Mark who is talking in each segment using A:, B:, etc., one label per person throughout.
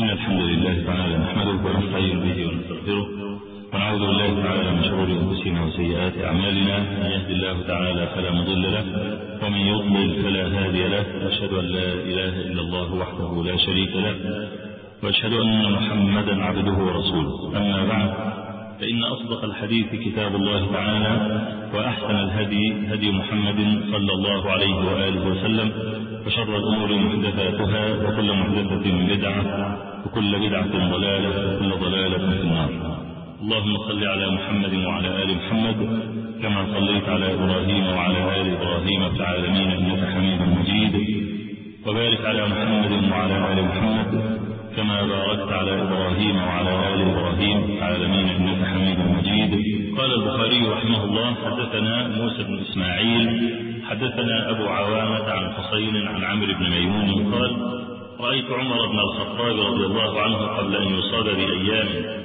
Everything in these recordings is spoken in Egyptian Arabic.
A: إن الحمد لله تعالى نحمده ونستعين به ونستغفره ونعوذ بالله تعالى من شرور أنفسنا وسيئات أعمالنا من يهد الله تعالى فلا مضل له ومن يضلل فلا هادي له أشهد أن لا إله إلا الله وحده لا شريك له وأشهد أن محمدا عبده ورسوله أما بعد فإن أصدق الحديث كتاب الله تعالى وأحسن الهدي هدي محمد صلى الله عليه وآله وسلم وشر الأمور محدثاتها وكل محدثة بدعة وكل بدعة ضلالة وكل ضلالة في النار اللهم صل على محمد وعلى آل محمد كما صليت على إبراهيم وعلى آل إبراهيم في العالمين إنك حميد مجيد وبارك على محمد وعلى آل محمد كما باركت على إبراهيم وعلى آل إبراهيم في العالمين إنك حميد مجيد قال البخاري رحمه الله حدثنا موسى بن إسماعيل حدثنا أبو عوامة عن حصين عن عمرو بن ميمون قال رأيت عمر بن الخطاب رضي الله عنه قبل أن يصاب بأيام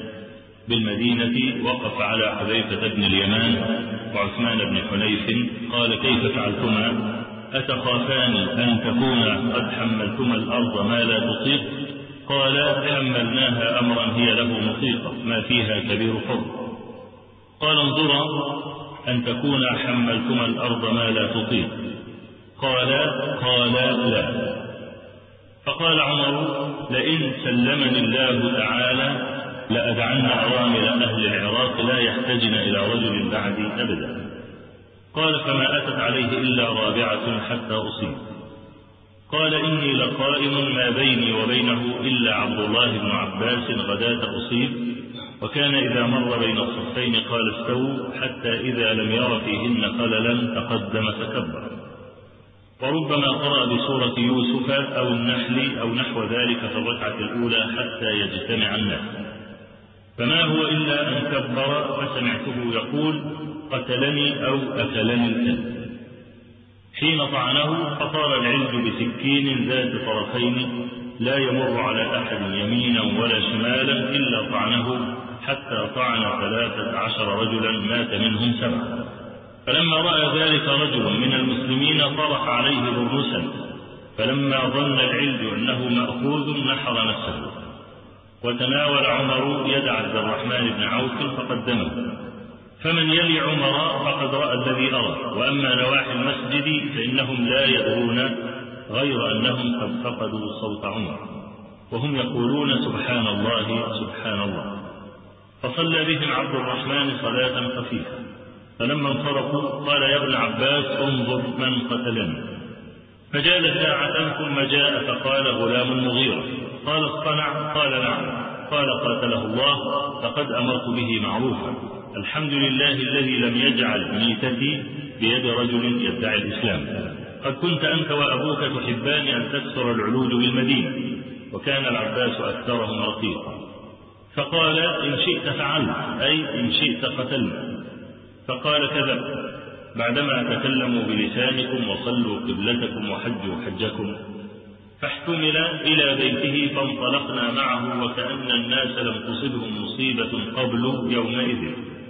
A: بالمدينة وقف على حذيفة بن اليمان وعثمان بن حنيف قال كيف فعلتما أتخافان أن تكون قد حملتما الأرض ما لا تطيق قال حملناها أمرا هي له مطيقة ما فيها كبير حر قال انظرا أن تكون حملتما الأرض ما لا تطيق قال قال لا فقال عمر لئن سلمني الله تعالى لأدعن أوامر أهل العراق لا يحتجن إلى رجل بعدي أبدا قال فما أتت عليه إلا رابعة حتى أصيب قال إني لقائم ما بيني وبينه إلا عبد الله بن عباس غداة أصيب وكان إذا مر بين الصفين قال استووا حتى إذا لم ير فيهن خللا تقدم فكبر وربما قرأ بسورة يوسف أو النحل أو نحو ذلك في الركعة الأولى حتى يجتمع الناس فما هو إلا أن كبر فسمعته يقول قتلني أو أكلني الكلب حين طعنه فطار العلج بسكين ذات طرفين لا يمر على أحد يمينا ولا شمالا إلا طعنه حتى طعن ثلاثة عشر رجلا مات منهم سبعة فلما رأى ذلك رجل من المسلمين طرح عليه برنسا فلما ظن العلج أنه مأخوذ نحر نفسه وتناول عمر يد عبد الرحمن بن عوف فقدمه فمن يلي عمر فقد رأى الذي أرى وأما نواحي المسجد فإنهم لا يدرون غير أنهم قد فقدوا صوت عمر وهم يقولون سبحان الله سبحان الله فصلى بهم عبد الرحمن صلاة خفيفة فلما انصرفوا قال يا ابن عباس انظر من قتلني فجال ساعة ثم جاء فقال غلام مغيرة قال اصطنع قال نعم قال قاتله الله فقد أمرت به معروفا الحمد لله الذي لم يجعل ميتتي بيد رجل يدعي الإسلام قد كنت أنت وأبوك تحبان أن تكسر العلوج بالمدينة وكان العباس أكثرهم رقيقا فقال إن شئت فعلت أي إن شئت قتلنا فقال كذب بعدما تكلموا بلسانكم وصلوا قبلتكم وحجوا حجكم فاحتمل إلى بيته فانطلقنا معه وكأن الناس لم تصبهم مصيبة قبل يومئذ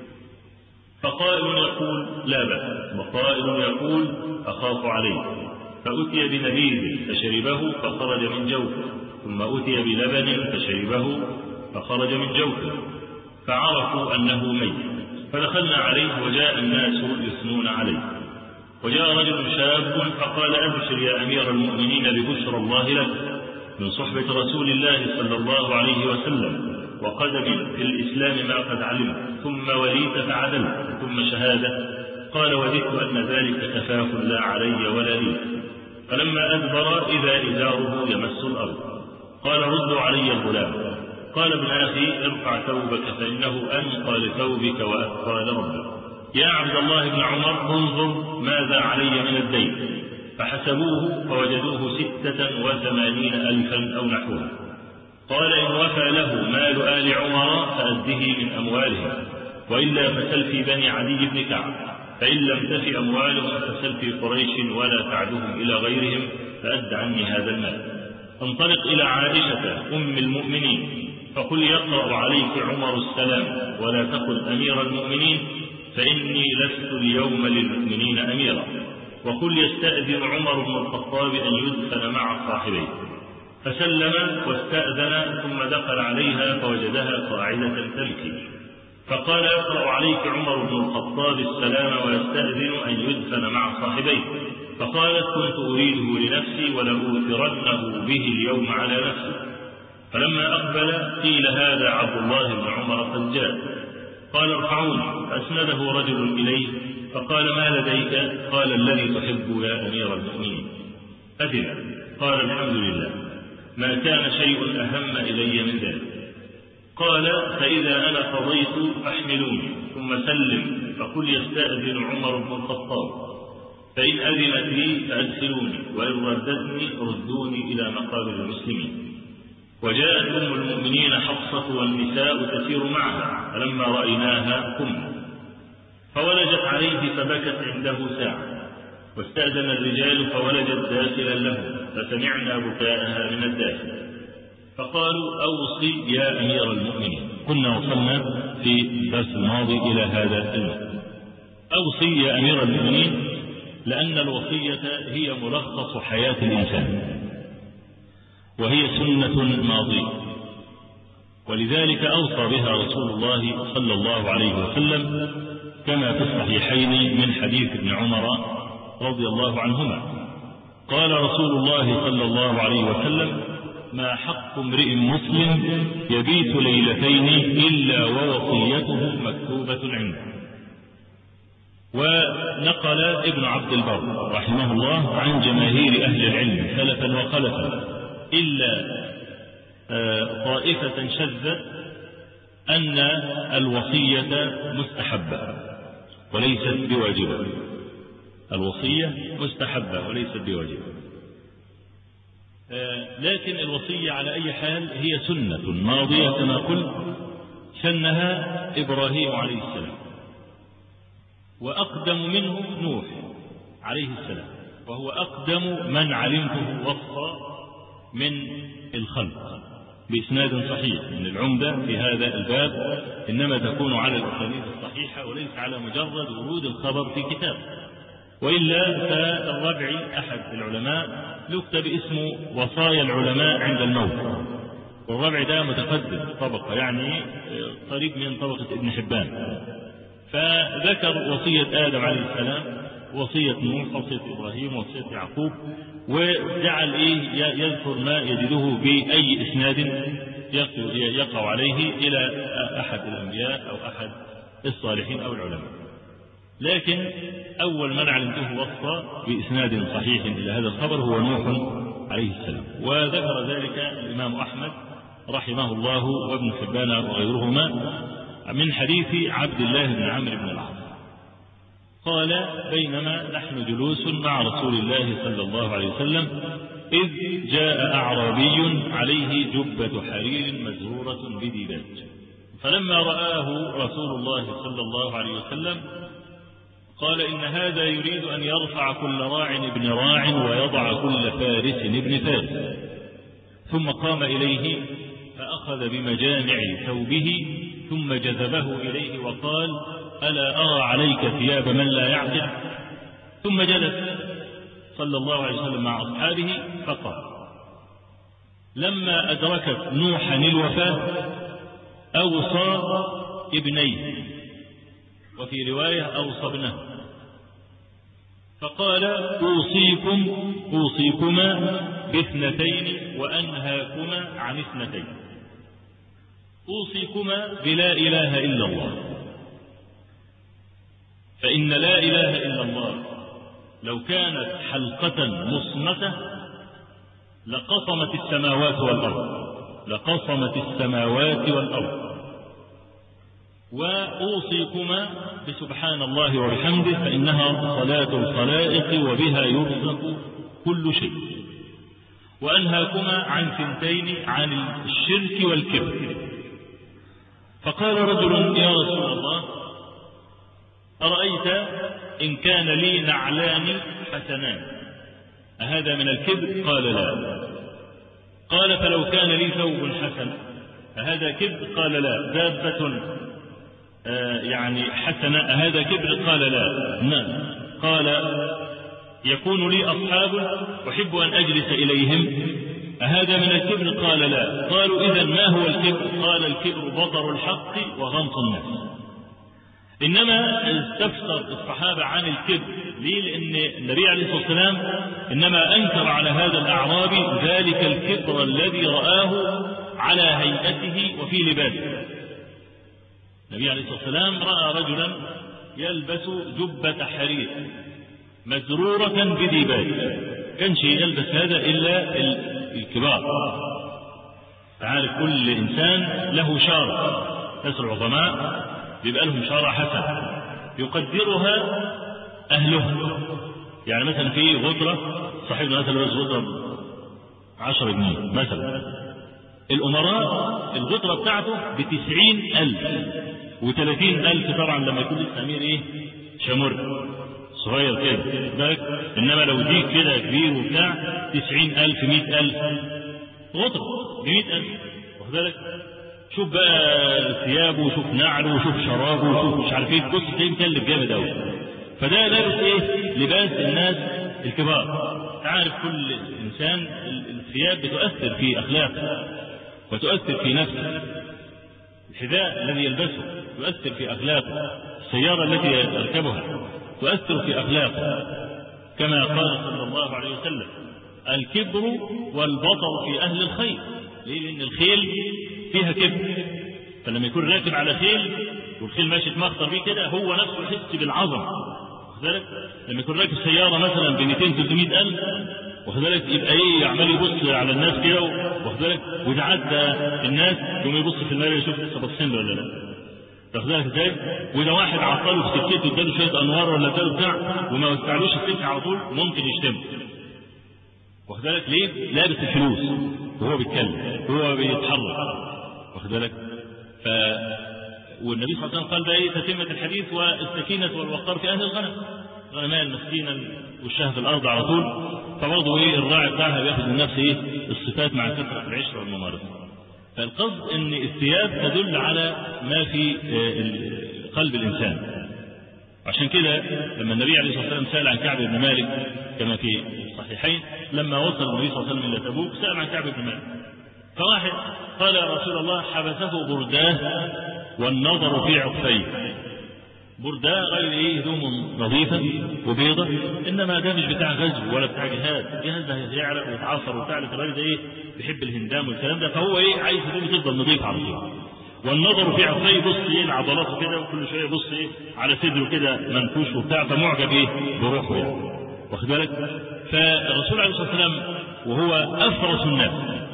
A: فقائل يقول لا بأس وقائل يقول أخاف عليه فأتي بنبيذ فشربه فخرج من جوفه ثم أتي بلبن فشربه فخرج من جوفه فعرفوا أنه ميت فدخلنا عليه وجاء الناس يثنون عليه وجاء رجل شاب فقال أبشر يا أمير المؤمنين ببشرى الله لك من صحبة رسول الله صلى الله عليه وسلم وقدم في الإسلام ما قد علمت ثم وليت فعدلت ثم شهادة قال وددت أن ذلك كفاف لا علي ولا لي فلما أدبر إذا إزاره يمس الأرض قال ردوا علي الغلام قال ابن أخي ارفع ثوبك فإنه أنقى لثوبك وأثقى لربك يا عبد الله بن عمر انظر ماذا علي من الدين فحسبوه فوجدوه ستة وثمانين ألفا أو نحوها قال إن وفى له مال آل عمر فأده من أموالهم وإلا فسل في بني عدي بن كعب فإن لم تف أموالهم فسل في قريش ولا تعدهم إلى غيرهم فأد عني هذا المال انطلق إلى عائشة أم المؤمنين فقل يقرأ عليك عمر السلام ولا تقل أمير المؤمنين فإني لست اليوم للمؤمنين أميرا وقل يستأذن عمر بن الخطاب أن يدفن مع صاحبيه فسلم واستأذن ثم دخل عليها فوجدها قاعدة تبكي فقال يقرأ عليك عمر بن الخطاب السلام ويستأذن أن يدفن مع صاحبيه فقالت كنت أريده لنفسي ولأوثرنه به اليوم على نفسي فلما أقبل قيل هذا عبد الله بن عمر قد جاء قال ارفعوني فأسنده رجل إليه فقال ما لديك قال الذي تحب يا أمير المؤمنين أذن قال الحمد لله ما كان شيء أهم إلي من ذلك قال فإذا أنا قضيت فاحملوني ثم سلم فقل يستأذن عمر بن الخطاب فإن أذنت لي فأدخلوني وإن ردتني ردوني إلى مقابر المسلمين وجاءت أم المؤمنين حفصة والنساء تسير معها فلما رأيناها قمنا فولجت عليه فبكت عنده ساعة واستأذن الرجال فولجت داخلا له فسمعنا بكاءها من الداخل فقالوا أوصي يا أمير المؤمنين كنا وصلنا في الدرس الماضي إلى هذا المعنى أوصي يا أمير المؤمنين لأن الوصية هي ملخص حياة الإنسان وهي سنة ماضية ولذلك أوصى بها رسول الله صلى الله عليه وسلم كما في الصحيحين من حديث ابن عمر رضي الله عنهما قال رسول الله صلى الله عليه وسلم ما حق امرئ مسلم يبيت ليلتين إلا ووصيته مكتوبة عنده ونقل ابن عبد البر رحمه الله عن جماهير أهل العلم سلفا وخلفا إلا طائفة شذت أن الوصية مستحبة وليست بواجبة الوصية مستحبة وليست بواجبة لكن الوصية على أي حال هي سنة ماضية كما قلت سنها إبراهيم عليه السلام وأقدم منه نوح عليه السلام وهو أقدم من علمته وصى من الخلق بإسناد صحيح من العمدة في هذا الباب إنما تكون على الأسانيد الصحيحة وليس على مجرد ورود الخبر في كتاب وإلا فالربعي أحد العلماء يكتب اسمه وصايا العلماء عند الموت والربع ده متقدم طبقة يعني قريب من طبقة ابن حبان فذكر وصية آدم عليه السلام وصية نوح وصية إبراهيم وصية يعقوب وجعل إيه يذكر ما يجده بأي إسناد يقع عليه إلى أحد الأنبياء أو أحد الصالحين أو العلماء لكن أول من علمته وصى بإسناد صحيح إلى هذا الخبر هو نوح عليه السلام وذكر ذلك الإمام أحمد رحمه الله وابن حبان وغيرهما من حديث عبد الله بن عمرو بن العاص قال بينما نحن جلوس مع رسول الله صلى الله عليه وسلم إذ جاء أعرابي عليه جبة حرير مزرورة بديباج فلما رآه رسول الله صلى الله عليه وسلم قال إن هذا يريد أن يرفع كل راع ابن راع ويضع كل فارس ابن فارس ثم قام إليه فأخذ بمجامع ثوبه ثم جذبه إليه وقال ألا أرى عليك ثياب من لا يعقل ثم جلس صلى الله عليه وسلم مع أصحابه فقال لما أدركت نوحا الوفاة أوصى ابنيه وفي رواية أوصى ابنه فقال أوصيكم أوصيكما باثنتين وأنهاكما عن اثنتين أوصيكما بلا إله إلا الله فإن لا إله إلا الله لو كانت حلقة مصمتة لقصمت السماوات والأرض لقصمت السماوات والأرض وأوصيكما بسبحان الله وبحمده فإنها صلاة الخلائق وبها يرزق كل شيء وأنهاكما عن ثنتين عن الشرك والكبر فقال رجل يا رسول الله أرأيت إن كان لي نعلان حسنان أهذا من الكبر قال لا قال فلو كان لي ثوب حسن أهذا كبر قال لا دابة آه يعني حسنة أهذا كبر قال لا نعم قال يكون لي أصحاب أحب أن أجلس إليهم أهذا من الكبر قال لا قالوا إذا ما هو الكبر قال الكبر بطر الحق وغمط الناس إنما استفسر الصحابة عن الكبر ليه لأن النبي عليه الصلاة والسلام إنما أنكر على هذا الأعرابي ذلك الكبر الذي رآه على هيئته وفي لباسه النبي عليه الصلاة والسلام رأى رجلا يلبس جبة حرير مزرورة بديباج كانش يلبس هذا إلا الكبار تعرف كل إنسان له شارة ناس العظماء بيبقى لهم شارة حسنة يقدرها أهلها يعني مثلا في غطرة صاحبنا مثلا لابس غطرة 10 جنيه مثلا الأمراء الغطرة بتاعته بتسعين ألف وثلاثين ألف طبعا لما يكون لسه أمير إيه شمر صغير كده بالك إنما لو دي كده كبير وبتاع تسعين ألف مئة ألف غطرة بمئة ألف واخد بالك شوف بقى ثيابه وشوف نعله وشوف شرابه وشوف مش عارف ايه بص تلاقيه مكلف جامد قوي فده لابس ايه؟ لباس الناس الكبار تعرف كل انسان الثياب بتؤثر في اخلاقه وتؤثر في نفسه الحذاء الذي يلبسه يؤثر في اخلاقه السياره التي يركبها تؤثر في اخلاقه كما قال صلى الله عليه وسلم الكبر والبطر في اهل الخير ليه لان الخيل فيها كبر فلما يكون راكب على خيل والخيل ماشي تمخطر بيه كده هو نفسه يحس بالعظمه بالك لما يكون راكب سياره مثلا ب 200 300 الف واخد بالك يبقى ايه عمال يبص على الناس كده واخد بالك واذا عدى الناس يقوم يبص في المرايه يشوف لسه باصين له ولا لا واخد بالك ازاي؟ واذا واحد عطله في سكته اداله شويه انوار ولا اداله بتاع وما وسعلوش السكه على طول ممكن يشتم واخد بالك ليه؟ لابس الفلوس وهو بيتكلم وهو بيتحرك واخد بالك؟ ف والنبي صلى الله عليه وسلم قال بقى ايه تتمة الحديث والسكينة والوقار في أهل الغنم غنماء المسكينة والشاه في الأرض على طول فبرضه ايه الراعي بتاعها بياخد من نفسه ايه الصفات مع كثرة العشرة والممارسة فالقصد ان الثياب تدل على ما في قلب الإنسان عشان كده لما النبي عليه الصلاة والسلام سأل عن كعب بن مالك كما في الصحيحين لما وصل النبي صلى الله عليه وسلم إلى تبوك سأل عن كعب بن مالك فواحد قال يا رسول الله حبسه برداه والنظر في عقفيه برداه غير ايه هدوم نظيفة وبيضة انما ده مش بتاع غزو ولا بتاع جهاد جهاد ده يعرق ويتعصر وبتاع الراجل ده ايه بيحب الهندام والكلام ده فهو ايه عايز هدومه تفضل نظيفة على طول والنظر في عقفيه يبص ايه لعضلاته كده وكل شويه يبص ايه على صدره كده منفوش وبتاع فمعجب ايه بروحه يعني واخد بالك فالرسول عليه الصلاه والسلام وهو افرس الناس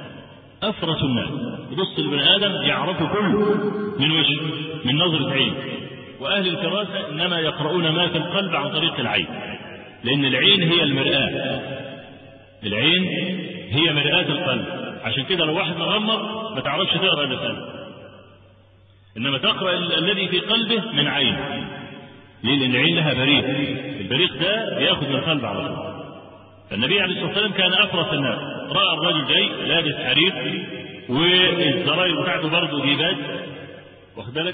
A: افرس الناس يبص لبني ادم يعرفه كله من وجهه من نظره عين واهل الفراسه انما يقرؤون ما في القلب عن طريق العين لان العين هي المراه العين هي مرآة القلب عشان كده لو واحد مغمض ما تعرفش تقرا اللسان انما تقرا الذي في قلبه من عين ليه لان العين لها بريق البريق ده بياخد من القلب على طول فالنبي عليه الصلاه والسلام كان افرس الناس راى الرجل جاي لابس حرير والزراير بتاعته برضه ديباج واخد بالك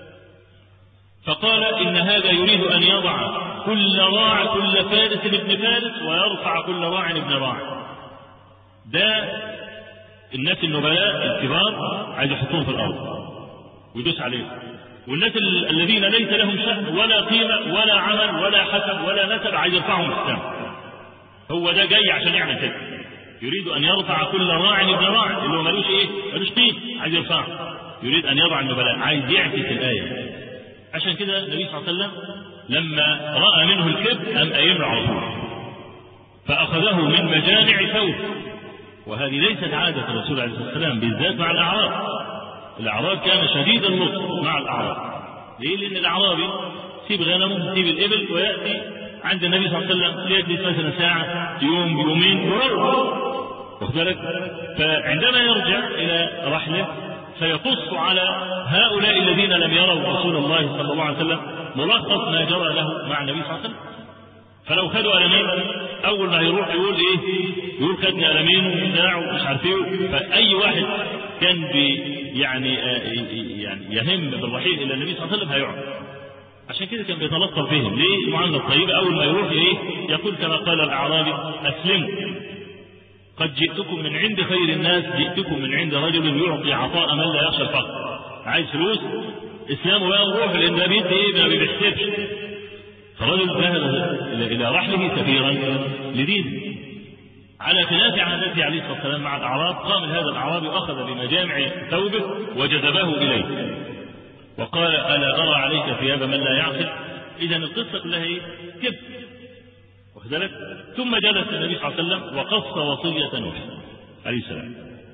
A: فقال ان هذا يريد ان يضع كل راع كل فارس ابن فارس ويرفع كل راع ابن راع ده الناس النبلاء الكبار عايز يحطوهم في الارض ويدوس عليهم والناس الذين ليس لهم شأن ولا قيمة ولا عمل ولا حسب ولا نسب عايز يرفعهم في السماء هو ده جاي عشان يعمل كده يريد ان يرفع كل راع ابن راع اللي هو ملوش ايه ملوش قيمة عايز يرفعه يريد ان يضع النبلاء عايز يعكس الايه عشان كده النبي صلى الله عليه وسلم لما راى منه الكبر قام قايم له على طول فاخذه من مجامع ثوب وهذه ليست عاده الرسول عليه الصلاه والسلام بالذات مع الاعراب الاعراب كان شديد اللطف مع الاعراب ليه لان الاعرابي يسيب غنمه يسيب الابل وياتي عند النبي صلى الله عليه وسلم ليجلس مثلا ساعه يوم يومين ويروح واخد بالك فعندما يرجع الى رحله فيقص على هؤلاء الذين لم يروا رسول الله صلى الله عليه وسلم ملخص ما جرى له مع النبي صلى الله عليه وسلم فلو خدوا قلمين اول ما يروح يقول ايه يقول خدني قلمين وبتاع ومش عارف ايه فاي واحد كان بي يعني آه يعني يهم بالرحيل الى النبي صلى الله عليه وسلم هيقعد عشان كده كان بيتلطف بهم ليه المعامله الطيبه اول ما يروح ايه يقول كما قال الاعرابي اسلموا قد جئتكم من عند خير الناس جئتكم من عند رجل يعطي عطاء من لا يخشى الفقر عايز فلوس اسلامه بقى نروح لان ده بيدي ايه ما بيحسبش فرجل ذهب الى رحله سفيرا لدينه على خلاف عادته عليه الصلاه والسلام مع الاعراب قام هذا الاعرابي واخذ بمجامع ثوبه وجذبه اليه وقال الا ارى عليك ثياب من لا يعقل اذا القصه كلها ايه كذب واخد بالك ثم جلس النبي صلى الله عليه وسلم وقص وصيه نوح عليه السلام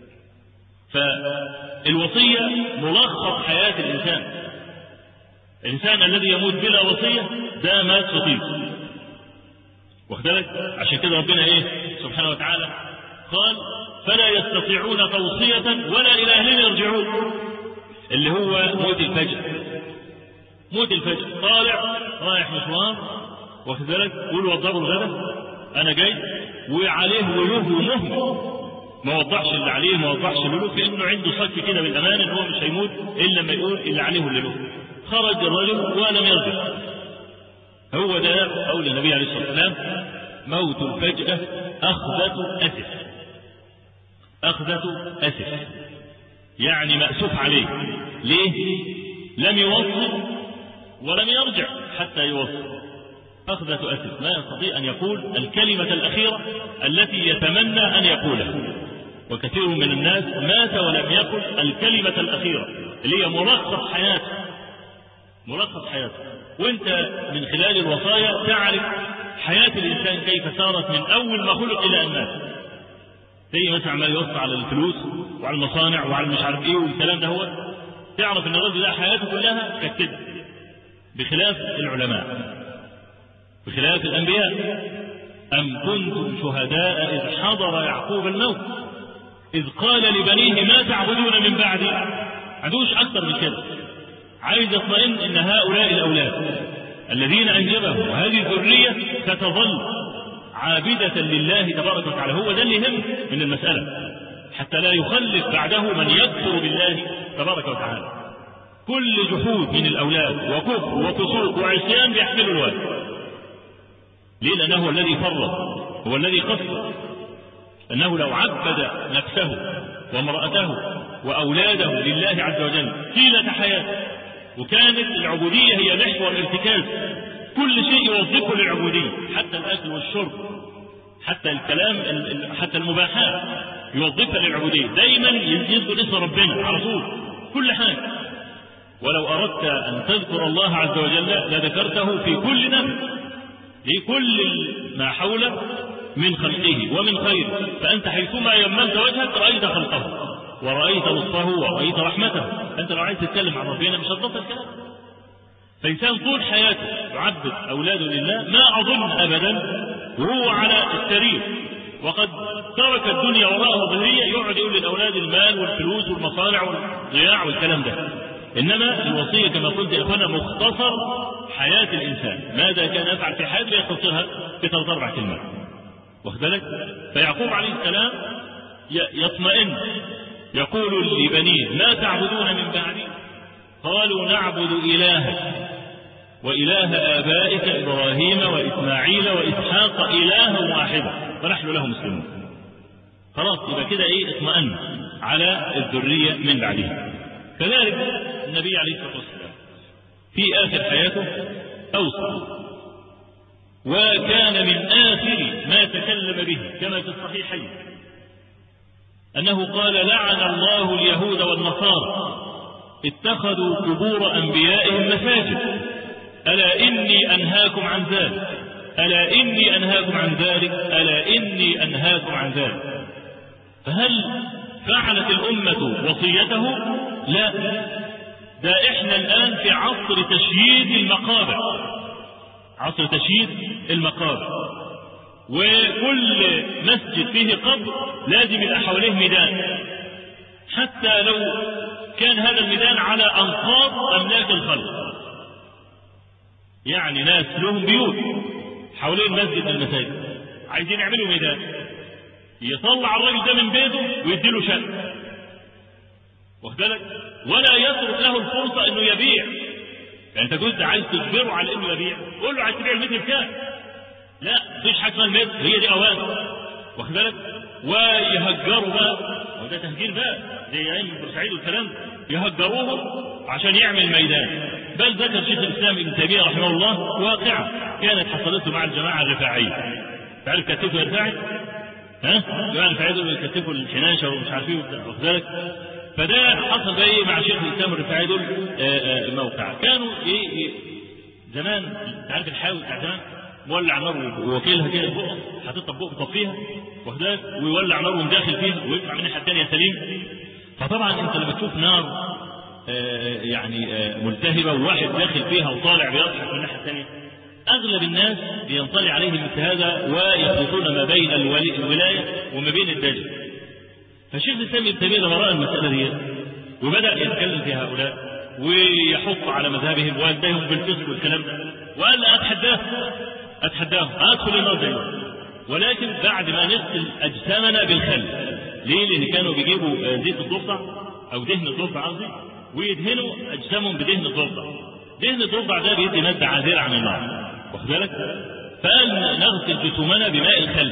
A: فالوصيه ملخص حياه الانسان الانسان الذي يموت بلا وصيه ده مات خطيب واخد بالك عشان كده ربنا ايه سبحانه وتعالى قال فلا يستطيعون توصية ولا إلى أهلهم يرجعون اللي هو موت الفجر موت الفجر طالع رايح مشوار واخد بالك قول وضبوا الغدا انا جاي وعليه وله ومهمل ما وضحش اللي عليه ما وضحش اللي له كانه عنده صك كده بالامان ان هو مش هيموت الا لما يقول اللي عليه واللي له خرج الرجل ولم يرجع هو ده قول النبي عليه الصلاه والسلام موت الفجأة أخذة أسف أخذة أسف يعني مأسوف عليه ليه لم يوصل ولم يرجع حتى يوصل أخذة أسف لا يستطيع أن يقول الكلمة الأخيرة التي يتمنى أن يقولها وكثير من الناس مات ولم يقل الكلمة الأخيرة اللي هي ملخص حياته ملخص حياته وانت من خلال الوصايا تعرف حياة الإنسان كيف سارت من أول ما خلق إلى أن مات زي مثلا عمال يوصي على الفلوس وعلى المصانع وعلى مش عارف ايه والكلام ده هو تعرف ان الرجل ده حياته كلها كانت كده بخلاف العلماء بخلاف الانبياء ام كنتم شهداء اذ حضر يعقوب الموت اذ قال لبنيه ما تعبدون من بعدي عندوش اكتر من كده عايز يطمئن ان هؤلاء الاولاد الذين انجبهم وهذه الذريه ستظل عابدة لله تبارك وتعالى هو ده اللي يهم من المسألة حتى لا يخلف بعده من يكفر بالله تبارك وتعالى كل جحود من الأولاد وكفر وفسوق وعصيان بيحملوا الوالد ليه لأنه هو الذي فرط هو الذي قصر أنه لو عبد نفسه وامرأته وأولاده لله عز وجل طيلة حياته وكانت العبودية هي محور الارتكاز كل شيء يوظفه للعبودية حتى الأكل والشرب حتى الكلام حتى المباحات يوظفها للعبودية دايما يذكر اسم ربنا على طول كل حاجة ولو أردت أن تذكر الله عز وجل لذكرته في كل نفس في كل ما حولك من خلقه ومن خيره فأنت حيثما يمنت وجهك رأيت خلقه ورأيت لطفه ورأيت رحمته أنت لو عايز تتكلم عن ربنا مش هتبطل الكلام فإنسان طول حياته يعبد أولاده لله ما أظن أبدا وهو على السرير وقد ترك الدنيا وراءه ظهرية يقعد يقول للأولاد المال والفلوس والمصانع والضياع والكلام ده إنما الوصية كما قلت يا أخوانا مختصر حياة الإنسان ماذا كان يفعل في حياته يختصرها في ثلاث أربع كلمات واخد بالك فيعقوب عليه السلام يطمئن يقول لبنيه ما تعبدون من بعدي قالوا نعبد إلهك وإله آبائك إبراهيم وإسماعيل وإسحاق إلها واحدا ونحن له مسلمون خلاص يبقى كده إيه اطمأن على الذرية من بعده كذلك النبي عليه الصلاة والسلام في آخر حياته أوصى وكان من آخر ما تكلم به كما في الصحيحين أنه قال لعن الله اليهود والنصارى اتخذوا قبور أنبيائهم مساجد ألا إني أنهاكم عن ذلك ألا إني أنهاكم عن ذلك ألا إني أنهاكم عن ذلك فهل فعلت الأمة وصيته لا ده إحنا الآن في عصر تشييد المقابر عصر تشييد المقابر وكل مسجد فيه قبر لازم يبقى حواليه ميدان حتى لو كان هذا الميدان على أنقاض أملاك الخلق يعني ناس لهم بيوت حوالين مسجد من المساجد عايزين يعملوا ميدان يطلع الراجل ده من بيته ويديله شقه واخد بالك ولا يترك له الفرصه انه يبيع يعني انت جزء عايز تجبره على انه يبيع قول له عايز تبيع المتر بكام لا مفيش حاجه اسمها المتر هي دي اوان واخد بالك ويهجروا بقى وده تهجير بقى زي ايام بورسعيد والكلام يهجروهم عشان يعمل ميدان بل ذكر شيخ الاسلام ابن تيميه رحمه الله واقعه كانت حصلت له مع الجماعه الرفاعيه تعرف كتفه الرفاعي؟ ها؟ الجماعه الرفاعيه دول يكتفوا الحناشه ومش عارف ايه واخد بالك؟ فده حصل بقى ايه مع شيخ الاسلام الرفاعي دول موقع كانوا ايه, إيه زمان تعرف الحاوي بتاع زمان مولع نار ووكيلها كده فوق حاططها فوق يطفيها واخد بالك ويولع نار ومداخل فيها ويطلع من الناحيه الثانيه سليم فطبعا انت لما تشوف نار آه يعني آه ملتهبه وواحد داخل فيها وطالع بيضحك من الناحيه الثانيه اغلب الناس بينطلي عليهم مثل هذا ويخلطون ما بين الولايه وما بين الدجل فشيخ الاسلام ابن تيميه لما راى المساله دي وبدا يتكلم في هؤلاء ويحط على مذهبهم وينتههم بالفسق والكلام ده وقال لا اتحداه اتحداهم ادخل النار زيهم ولكن بعد ما نغسل اجسامنا بالخل ليه؟ لان كانوا بيجيبوا زيت الضفدع او دهن الضفدع قصدي ويدهنوا اجسامهم بدهن الضفدع دهن الضفدع ده بيدي ماده عازله عن النار واخد بالك؟ فقال نغسل جسومنا بماء الخل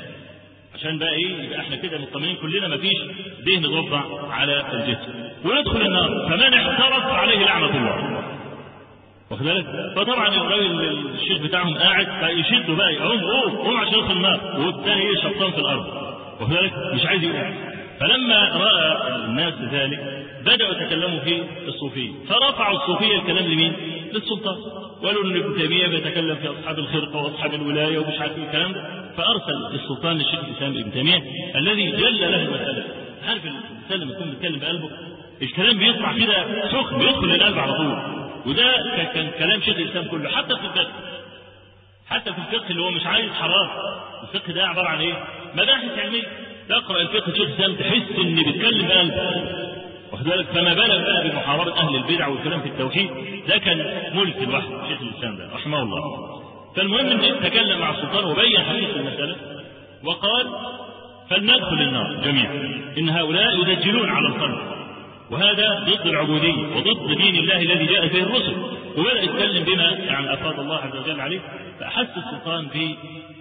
A: عشان بقى ايه يبقى احنا كده مطمئنين كلنا مفيش دهن ضفدع على الجسم وندخل النار فمن احترف عليه لعنه الله واخد بالك؟ فطبعا الراجل الشيخ بتاعهم قاعد فيشدوا بقى يقوم قوم قوم عشان يدخل النار والثاني ايه شبطان في الارض واخد بالك؟ مش عايز يقوم فلما راى الناس ذلك بداوا يتكلموا في الصوفيه فرفعوا الصوفيه الكلام لمين؟ للسلطان وقالوا ان ابن تيميه بيتكلم في اصحاب الخرقه واصحاب الولايه ومش عارف الكلام ده فارسل السلطان للشيخ الاسلام ابن تيميه الذي جل له المساله عارف الانسان لما يكون بيتكلم بقلبه الكلام بيطلع كده سخن بيدخل القلب على طول وده كان كلام شيخ الاسلام كله حتى في الفقه حتى في الفقه اللي هو مش عايز حرارة الفقه ده عباره عن ايه؟ مباحث علميه تقرا الفقه شيخ الاسلام تحس ان بيتكلم بقلب واخد بالك فما بالك بقى بمحاربه اهل البدع والكلام في التوحيد ده كان ملك لوحده شيخ الاسلام ده رحمه الله فالمهم ان تكلم مع السلطان وبين حقيقه المساله وقال فلندخل النار جميعا ان هؤلاء يدجلون على الخلق وهذا ضد العبودية وضد دين الله الذي جاء به الرسل وبدأ يتكلم بما يعني أفاض الله عز وجل عليه فأحس السلطان في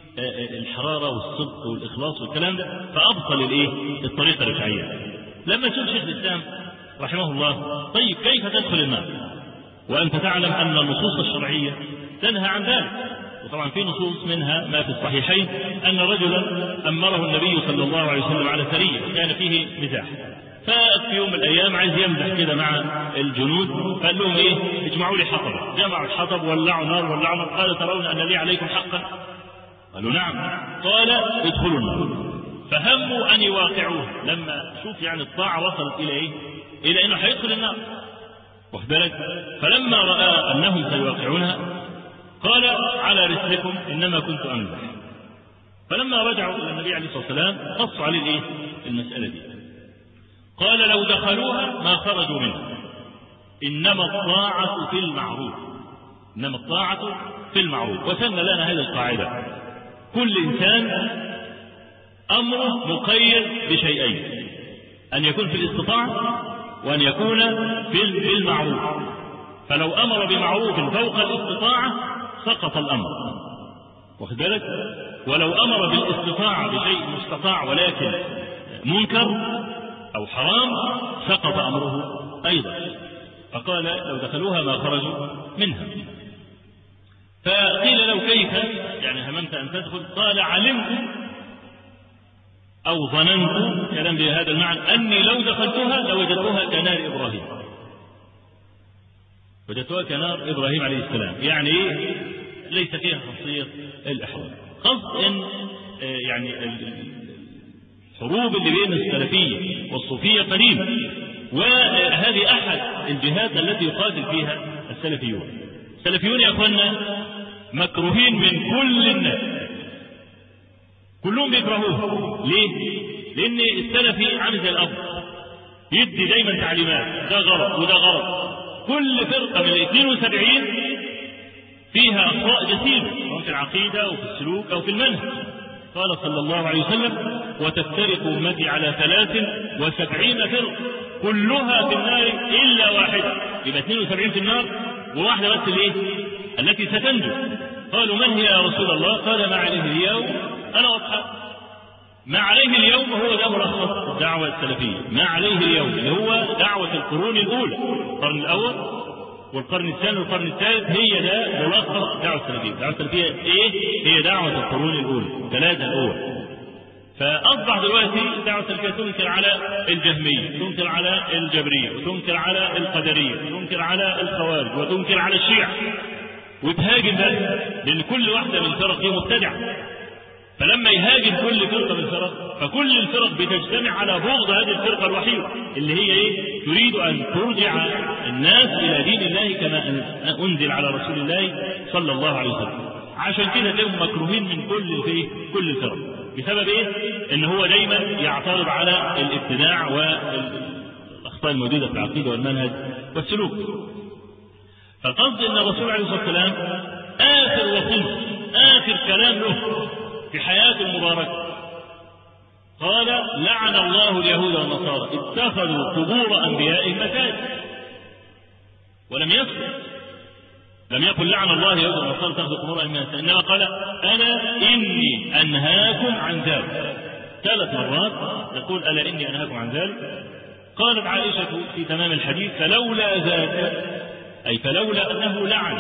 A: الحرارة والصدق والإخلاص والكلام ده فأبطل الإيه؟ الطريقة الرفاعية لما سئل شيخ الإسلام رحمه الله طيب كيف تدخل النار؟ وأنت تعلم أن النصوص الشرعية تنهى عن ذلك وطبعا في نصوص منها ما في الصحيحين أن رجلا أمره النبي صلى الله عليه وسلم على سرية كان فيه مزاح ففي يوم من الايام عايز يمزح كده مع الجنود فقال لهم ايه اجمعوا لي حطب جمعوا الحطب ولعوا نار ولعوا نار قال ترون ان لي عليكم حقا قالوا نعم قال ادخلوا النار فهموا ان يواقعوه لما شوف يعني الطاعه وصلت الى ايه الى انه هيدخل النار واخد بالك فلما راى انهم سيواقعونها قال على رسلكم انما كنت امزح فلما رجعوا الى النبي عليه الصلاه والسلام قصوا عليه الايه المساله دي قال لو دخلوها ما خرجوا منها إنما الطاعة في المعروف إنما الطاعة في المعروف وسن لنا هذه القاعدة كل إنسان أمره مقيد بشيئين أن يكون في الاستطاعة وأن يكون في المعروف فلو أمر بمعروف فوق الاستطاعة سقط الأمر واخد بالك ولو أمر بالاستطاعة بشيء مستطاع ولكن منكر أو حرام سقط أمره أيضا فقال لو دخلوها ما خرجوا منها فقيل له كيف يعني هممت أن تدخل قال علمت أو ظننت كلام بهذا المعنى أني لو دخلتها لوجدتها كنار إبراهيم وجدتها كنار إبراهيم عليه السلام يعني إيه ليس فيها خاصية الإحرام قصد إن يعني الحروب اللي بين السلفية والصوفية قديمة وهذه أحد الجهات التي يقاتل فيها السلفيون السلفيون يا أخوانا مكروهين من كل الناس كلهم بيكرهوه ليه؟ لأن السلفي عامل زي الأب يدي دايما تعليمات ده غلط وده غلط كل فرقة من ال 72 فيها أخطاء جسيمة سواء في العقيدة أو في السلوك أو في المنهج قال صلى الله عليه وسلم وتفترق أمتي على ثلاث وسبعين فرقة كلها في النار إلا واحدة يبقى 72 في النار وواحدة بس الإيه؟ التي ستنجو قالوا من هي يا رسول الله؟ قال ما عليه اليوم أنا وأصحابي ما عليه اليوم هو ده ملخص الدعوة السلفية ما عليه اليوم اللي هو دعوة القرون الأولى القرن الأول والقرن الثاني والقرن الثالث هي ده ملخص الدعوة السلفية الدعوة السلفية إيه هي دعوة القرون الأولى ثلاثة الأول فأصبح دلوقتي الدعوة السلفية تنكر على الجهمية تنكر على الجبرية وتنكر على القدرية وتنكر على الخوارج وتنكر على الشيعة وتهاجم ده لأن كل واحدة من الفرق دي مبتدعة فلما يهاجم كل فرقه من الفرق فكل الفرق بتجتمع على بغض هذه الفرقه الوحيده اللي هي ايه؟ تريد ان ترجع الناس الى دين الله كما انزل على رسول الله صلى الله عليه وسلم. عشان كده تلاقيهم مكروهين من كل الايه؟ كل الفرق. بسبب ايه؟ ان هو دايما يعترض على الابتداع والاخطاء الموجوده في العقيده والمنهج والسلوك. فالقصد ان الرسول عليه الصلاه والسلام اخر وصيه اخر كلام له في حياته المباركة قال لعن الله اليهود والنصارى اتخذوا قبور أنبيائهم مساجد ولم يسكت لم يقل لعن الله اليهود والنصارى اتخذوا قبور أنبيائهم مساجد إنما قال أنا إني أنهاكم عن ذلك ثلاث مرات يقول ألا إني أنهاكم عن ذلك قالت عائشة في تمام الحديث فلولا ذاك أي فلولا أنه لعن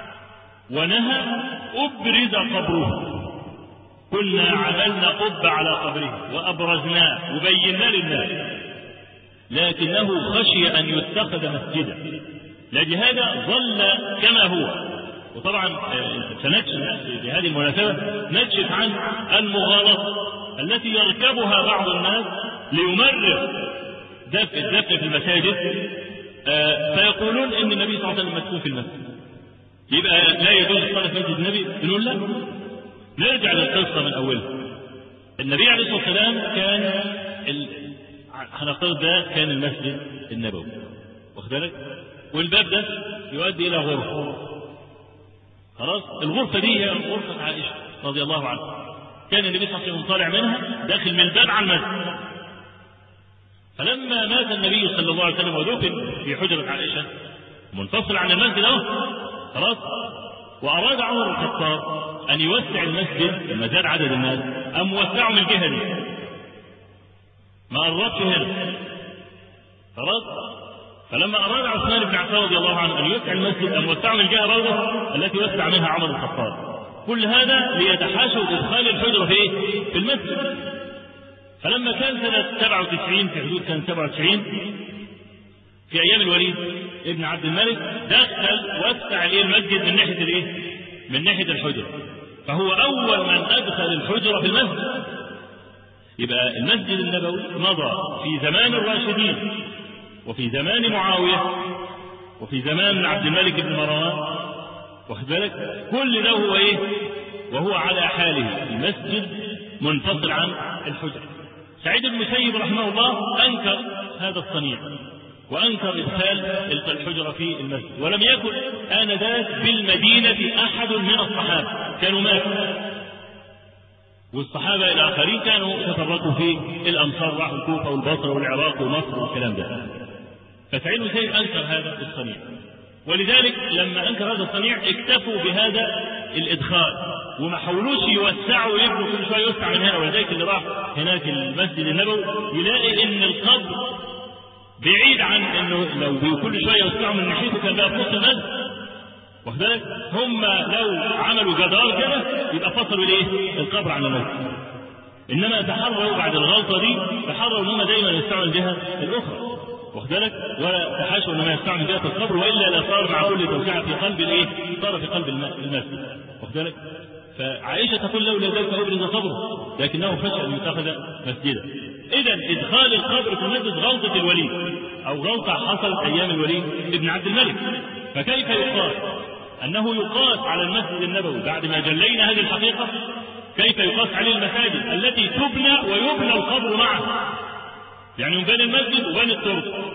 A: ونهى أبرز قبره كنا عملنا قبة على قبره وأبرزناه وبينا للناس لكنه خشي أن يتخذ مسجدا لهذا ظل كما هو وطبعا سنكشف في هذه المناسبة نكشف عن المغالطة التي يركبها بعض الناس ليمرر دفء الدفء في المساجد فيقولون ان النبي صلى الله عليه وسلم مسكون في المسجد يبقى لا يجوز الصلاه في مسجد النبي نقول لا نرجع للقصة من أولها. النبي عليه الصلاة والسلام كان ال... هنفترض ده كان المسجد النبوي. واخد بالك؟ والباب ده يؤدي إلى غرفة. خلاص؟ الغرفة دي هي غرفة عائشة رضي الله عنها. كان النبي صلى الله عليه وسلم طالع منها داخل من الباب على المسجد. فلما مات النبي صلى الله عليه وسلم ودفن في حجرة عائشة منفصل عن المسجد أهو خلاص وأراد عمر بن الخطاب أن يوسع المسجد لما زاد عدد الناس أم وسعه من الجهة دي ما قربش هنا خلاص فلما أراد عثمان بن عفان رضي الله عنه أن يوسع المسجد أم وسعه من الجهة برضه التي وسع منها عمر بن الخطاب كل هذا ليتحاشوا إدخال الحجرة في إيه؟ في المسجد فلما كان سنة 97 في حدود سنة 97 في أيام الوليد ابن عبد الملك دخل وسع إيه المسجد من ناحية الإيه؟ من ناحية الحجرة فهو أول من أدخل الحجرة في المسجد يبقى المسجد النبوي مضى في زمان الراشدين وفي زمان معاوية وفي زمان عبد الملك بن مروان واخد بالك كل ده هو ايه وهو على حاله المسجد منفصل عن الحجرة سعيد بن المسيب رحمه الله أنكر هذا الصنيع وأنكر إدخال الحجرة في المسجد ولم يكن آنذاك بالمدينة أحد من الصحابة كانوا ماتوا والصحابة الآخرين كانوا تفرقوا في الأمصار راحوا الكوفة والبصرة والعراق ومصر والكلام ده فسعيد بن المسيب أنكر هذا الصنيع ولذلك لما أنكر هذا الصنيع اكتفوا بهذا الإدخال وما حاولوش يوسعوا يبنوا كل شوية يوسع من هنا ولذلك اللي راح هناك المسجد النبوي يلاقي إن القبر بعيد عن انه لو كل شويه يوسعوا من ناحيته كان بقى في نص المسجد واخد بالك هم لو عملوا جدار كده يبقى فصلوا الايه؟ القبر عن المسجد انما تحروا بعد الغلطه دي تحروا ان هم دايما يوسعوا الجهه الاخرى واخد بالك ولا تحاشوا انما يوسعوا من جهه القبر والا لصار مع كل توسعه في قلب الايه؟ صار في قلب المسجد واخد بالك فعائشه تقول لولا ذلك ابرز قبره لكنه خشى ان يتخذ مسجدا اذا ادخال القبر في المسجد غلطه الوليد او غلطه حصلت ايام الوليد ابن عبد الملك فكيف يقال انه يقاس على المسجد النبوي بعد ما جلينا هذه الحقيقه كيف يقاس عليه المساجد التي تبنى ويبنى القبر معه يعني يبنى المسجد وبنى الطرق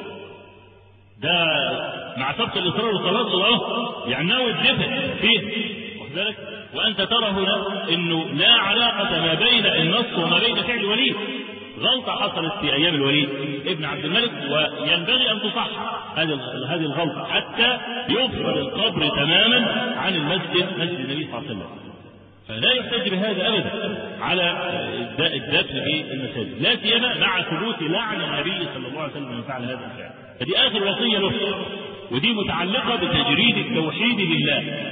A: ده مع سبق الاصرار والخلاص اهو يعني ناوي الدفن فيه واخد بالك وانت ترى هنا انه لا علاقه ما بين النص وما بين فعل الوليد غلطة حصلت في أيام الوليد ابن عبد الملك وينبغي أن تصح هذه هذه الغلطة حتى يفصل القبر تماما عن المسجد مسجد النبي صلى الله عليه وسلم. فلا يحتج بهذا ابدا على الدفن في المساجد لا سيما مع ثبوت لعن النبي صلى الله عليه وسلم من فعل هذا الفعل فدي اخر وصيه له ودي متعلقه بتجريد التوحيد لله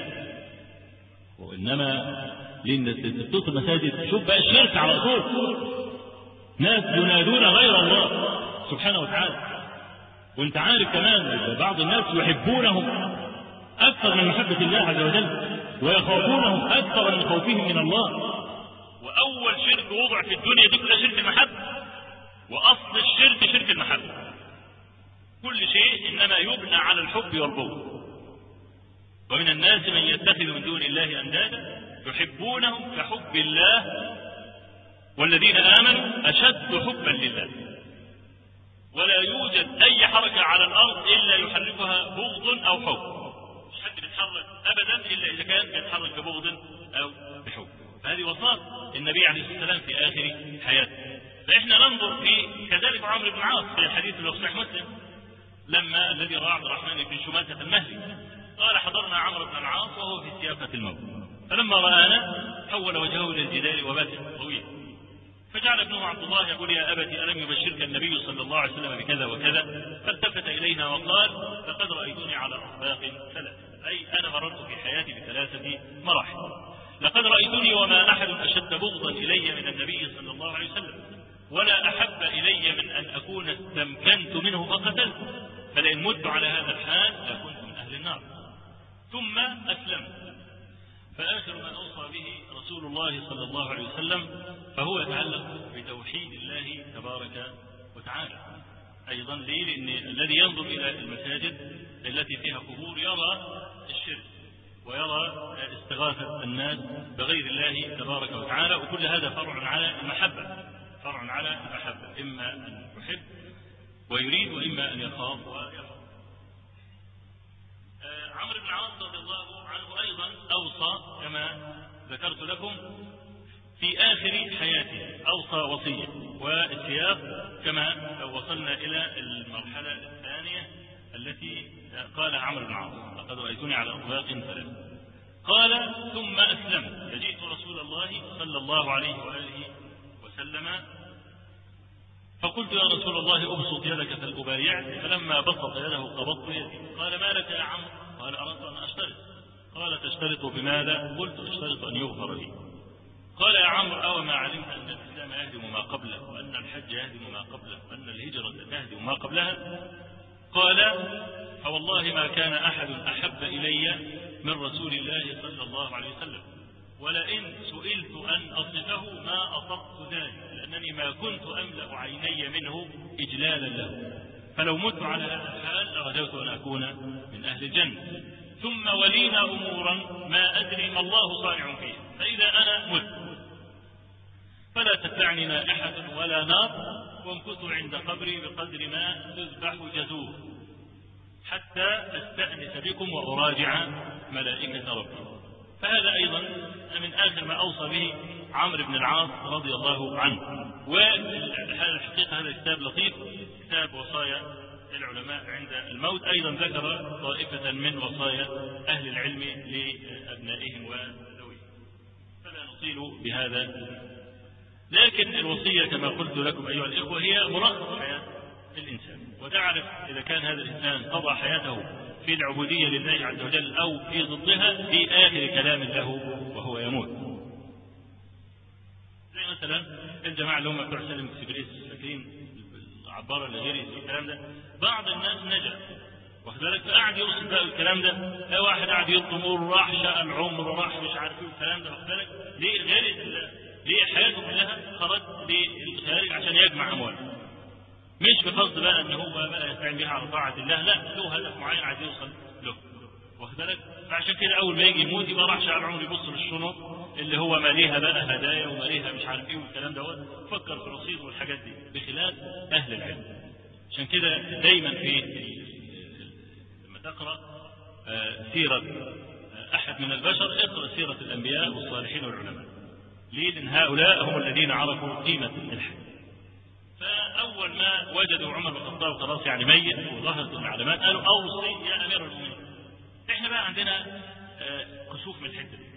A: وانما لان تتصل المساجد شوف بقى الشرك على طول ناس ينادون غير الله سبحانه وتعالى وانت عارف كمان بعض الناس يحبونهم اكثر من محبه الله عز وجل ويخافونهم اكثر من خوفهم من الله واول شرك وضع في الدنيا دي كلها شرك المحبه واصل الشرك شرك المحبه كل شيء انما يبنى على الحب والبغض ومن الناس من يتخذ من دون الله اندادا يحبونهم كحب الله والذين امنوا اشد حبا لله ولا يوجد اي حركه على الارض الا يحركها بغض او حب مش حد بيتحرك ابدا الا اذا كان بيتحرك ببغض او بحب فهذه وصاة النبي عليه الصلاه والسلام في اخر حياته فاحنا ننظر في كذلك عمرو بن العاص في الحديث اللي صحيح مسلم لما الذي راى عبد الرحمن بن شماسه المهدي قال حضرنا عمرو بن العاص وهو في سياقه الموت فلما رانا حول وجهه الى الجدار وبات طويل فجعل ابنه عبد الله يقول يا أبت ألم يبشرك النبي صلى الله عليه وسلم بكذا وكذا فالتفت إلينا وقال لقد رأيتني على أطباق ثلاث أي أنا مررت في حياتي بثلاثة مراحل لقد رأيتني وما أحد أشد بغضا إلي من النبي صلى الله عليه وسلم ولا أحب إلي من أن أكون استمكنت منه فقتلت فلئن مت على هذا الحال لكنت من أهل النار ثم أسلمت فآخر ما أوصى به رسول الله صلى الله عليه وسلم فهو يتعلق بتوحيد الله تبارك وتعالى أيضا ليه؟ لأن الذي ينظر إلى المساجد التي فيها قبور يرى الشرك ويرى استغاثة الناس بغير الله تبارك وتعالى وكل هذا فرع على المحبة فرع على المحبة إما أن يحب ويريد وإما أن يخاف ويخاف عمرو بن العاص رضي الله عنه أيضا أوصى كما ذكرت لكم في آخر حياته أوصى وصية والسياق كما وصلنا إلى المرحلة الثانية التي قال عمرو بن العاص لقد رأيتني على أطلاق ثلاث قال ثم أسلم فجئت رسول الله صلى الله عليه وآله وسلم فقلت يا رسول الله ابسط يدك فلأبايعك فلما بسط يده قبضت يدي قال ما لك يا عمرو قال أردت أن أشترط قال تشترط بماذا قلت اشترط أن يغفر لي قال يا عمرو أو ما علمت أن الإسلام يهدم ما قبله وأن الحج يهدم ما قبله وأن الهجرة تهدم ما قبلها قال فوالله ما كان أحد أحب إلي من رسول الله صلى الله عليه وسلم ولئن سئلت أن أصفه ما أصبت ذلك لأنني ما كنت أملأ عيني منه إجلالا له فلو مت على هذا الحال لرجوت أن أكون من أهل الجنة ثم ولينا أمورا ما أدري ما الله صانع فيها فإذا أنا مت فلا تتبعني نائحة ولا نار وامكثوا عند قبري بقدر ما تذبح جزور حتى أستأنس بكم وأراجع ملائكة ربي فهذا أيضا من آخر ما أوصى به عمرو بن العاص رضي الله عنه والحقيقة هذا كتاب لطيف كتاب وصايا العلماء عند الموت أيضا ذكر طائفة من وصايا أهل العلم لأبنائهم وذويهم فلا نطيل بهذا لكن الوصية كما قلت لكم أيها الإخوة هي ملخص حياة الإنسان وتعرف إذا كان هذا الإنسان قضى حياته في العبودية لله عز وجل أو في ضدها في آخر كلام له وهو يموت زي مثلا الجماعة اللي هم بتوع سلم السبريس فاكرين العبارة اللي غير الكلام ده بعض الناس نجا واخد بالك فقعد يوصف بقى الكلام ده لا واحد قاعد يطمر راح شقى العمر راح مش عارف ايه الكلام ده واخد بالك ليه غير ليه حياته كلها خرج للخارج عشان يجمع اموال مش بقصد بقى ان هو بقى يستعين بها على طاعه الله لا له هدف معين عايز يوصل له واخد بالك فعشان كده اول ما يجي يموت يبقى راح شقى العمر يبص للشنط اللي هو ماليها بقى هدايا وماليها مش عارف ايه والكلام دوت فكر في الرصيد والحاجات دي بخلاف اهل العلم عشان كده دايما في لما تقرا سيره احد من البشر اقرا سيره الانبياء والصالحين والعلماء ليه؟ لان هؤلاء هم الذين عرفوا قيمه الحج فاول ما وجدوا عمر بن الخطاب خلاص يعني ميت وظهرت العلامات قالوا اوصي يا امير المؤمنين احنا بقى عندنا كسوف من الحته دي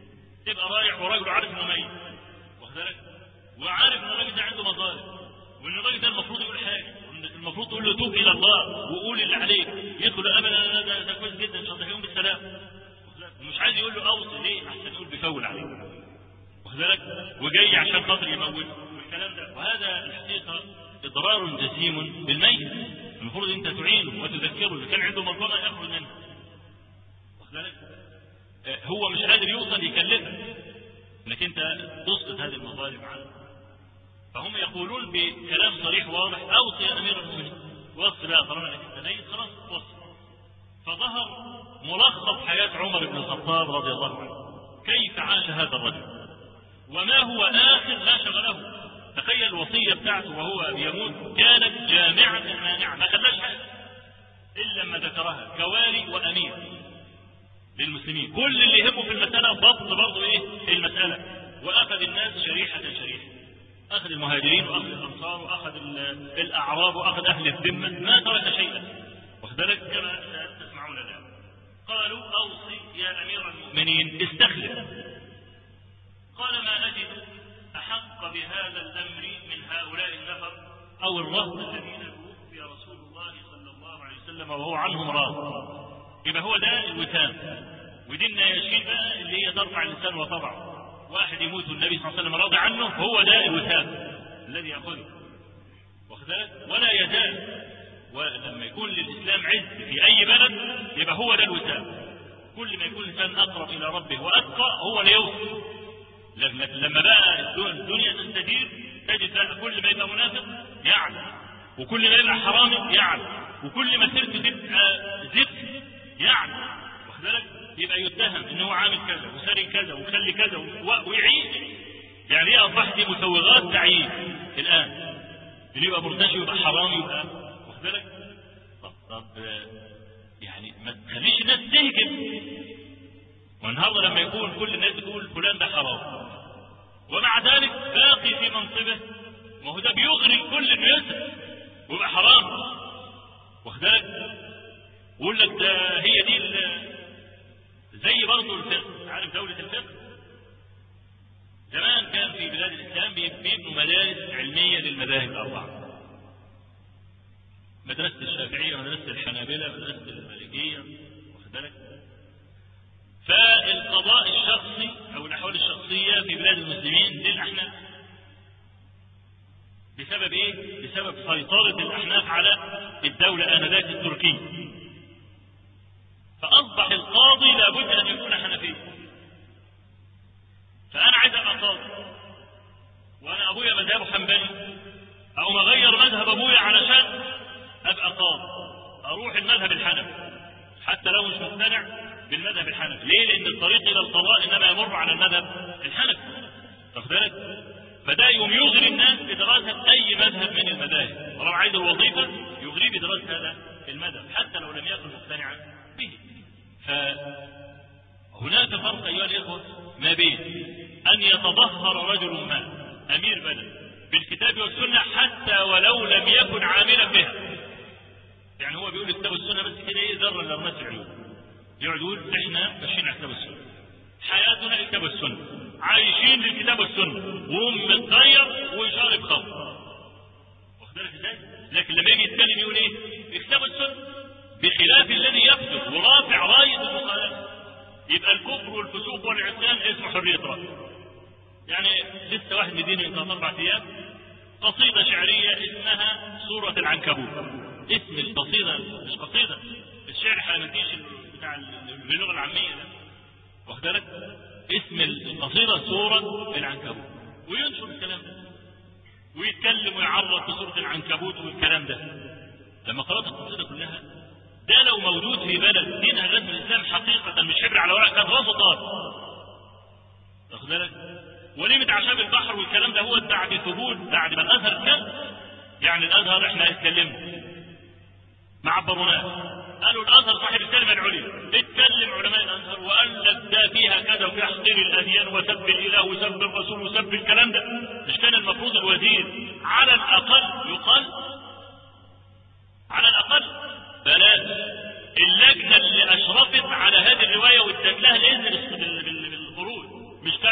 A: تبقى رايح وراجل عارف انه ميت واخد بالك وعارف ان الراجل ده عنده مظالم وان الراجل ده المفروض يقول حاجه المفروض تقول له توب الى الله وقول اللي عليك يدخل ابدا ده, ده كويس جدا ان شاء الله يوم بالسلام ومش عايز يقول له اوصي ليه احسن يقول بيفول عليه واخد بالك وجاي عشان خاطر يموت والكلام ده وهذا الحقيقه اضرار جسيم بالميت المفروض انت تعينه وتذكره اذا كان عنده مظلمه يخرج منها واخد بالك هو مش قادر يوصل يكلفك انك انت تسقط هذه المظالم عنه فهم يقولون بكلام صريح واضح اوصي يا امير المؤمنين وصي بقى طالما انك انت ميت خلاص وصي فظهر ملخص حياه عمر بن الخطاب رضي الله عنه كيف عاش هذا الرجل وما هو اخر ما شغله تخيل الوصيه بتاعته وهو يموت كانت جامعه مانعه ما خلاش حاجه الا لما ذكرها كوالي وامير للمسلمين كل اللي يهمه في المساله ضبط برضه ايه المساله واخذ الناس شريحه شريحه اخذ المهاجرين واخذ الانصار واخذ الاعراب واخذ اهل الذمه ما ترك شيئا واخد بالك كما تسمعون الان قالوا اوصي يا امير المؤمنين استخلف قال ما اجد احق بهذا الامر من هؤلاء النفر او الرهط الذين توفي رسول الله صلى الله عليه وسلم وهو عنهم راض يبقى هو ده الوسام ودي النياشين بقى اللي هي ترفع اللسان وطبعه واحد يموت والنبي صلى الله عليه وسلم راضي عنه هو ده الوسام الذي ياخذه واخد ولا يزال ولما يكون للاسلام عز في اي بلد يبقى هو ده الوسام كل ما يكون الانسان اقرب الى ربه واتقى هو اللي يوصل لما بقى الدنيا تستدير تجد بقى كل ما يبقى منافق يعلم وكل ما يبقى حرامي يعلم وكل ما سيرته تبقى زفت يعلم واخد بالك يبقى يتهم ان هو عامل كذا وسارق كذا وخلي كذا ويعيش يعني ايه اصبحت مسوغات تعيين الان اللي يبقى مرتشي ويبقى حرام يبقى واخد بالك طب طب يعني ما تخليش الناس تهجم والنهارده لما يكون كل الناس تقول فلان ده حرام ومع ذلك باقي في منصبه ما هو ده بيغري الكل انه يسرق ويبقى حرام واخد بالك ويقول لك ده هي دي زي برضه الفقه عارف دولة الفقه زمان كان في بلاد الإسلام بيبنوا مدارس علمية للمذاهب الأربعة مدرسة الشافعية مدرسة الحنابلة مدرسة المالكية واخد بالك فالقضاء الشخصي أو الأحوال الشخصية في بلاد المسلمين للأحناف بسبب إيه؟ بسبب سيطرة الأحناف على الدولة آنذاك التركية فأصبح القاضي لابد أن يكون حنفيا فأنا عايز أبقى قاضي وأنا أبويا مذهبه حنبلي أو أغير مذهب أبويا علشان أبقى قاضي أروح المذهب الحنفي حتى لو مش مقتنع بالمذهب الحنفي ليه؟ لأن الطريق إلى القضاء إنما يمر على المذهب الحنفي واخد بالك؟ فده يوم يغري الناس بدراسة أي مذهب من المذاهب طالما عايز الوظيفة يغري بدراسة هذا المذهب حتى لو لم يكن مقتنعا به فهناك فرق أيها الإخوة ما بين أن يتظهر رجل ما أمير بلد بالكتاب والسنة حتى ولو لم يكن عاملا بها يعني هو بيقول الكتاب والسنة بس كده إيه ذرة للناس العيون يقعد يقول إحنا ماشيين على الكتاب والسنة حياتنا الكتاب والسنة عايشين للكتاب والسنة وهم متغير وشارب خمر واخد بالك ازاي؟ لكن لما يجي يتكلم يقول ايه؟ الكتاب والسنة بخلاف الذي يفسد ورافع راية المخالفة يبقى الكفر والفسوق والعصيان اسمه حرية رأي يعني لسه واحد مديني من أربع أيام قصيدة شعرية اسمها سورة العنكبوت اسم القصيدة مش قصيدة الشعر حامديش بتاع باللغة العامية ده واخد بالك اسم القصيدة سورة العنكبوت وينشر الكلام ده ويتكلم ويعرض بسورة العنكبوت والكلام ده لما قرأت القصيدة كلها ده لو موجود في بلد دينها غزو الإسلام حقيقة مش حبر على ورق كان راسه طار واخد بالك وليمة عشاب البحر والكلام ده هو بعد ثبوت بعد ما الأزهر كان يعني الأزهر احنا اتكلمنا ما عبروناش قالوا الازهر صاحب الكلمه العليا اتكلم علماء الازهر وقال لك ده فيها كذا وفيها تحقير الاديان وسب الاله وسب الرسول وسب الكلام ده مش كان المفروض الوزير على الاقل يقال على الاقل بلاش اللجنه اللي اشرفت على هذه الروايه وادت لها الاذن بالخروج مش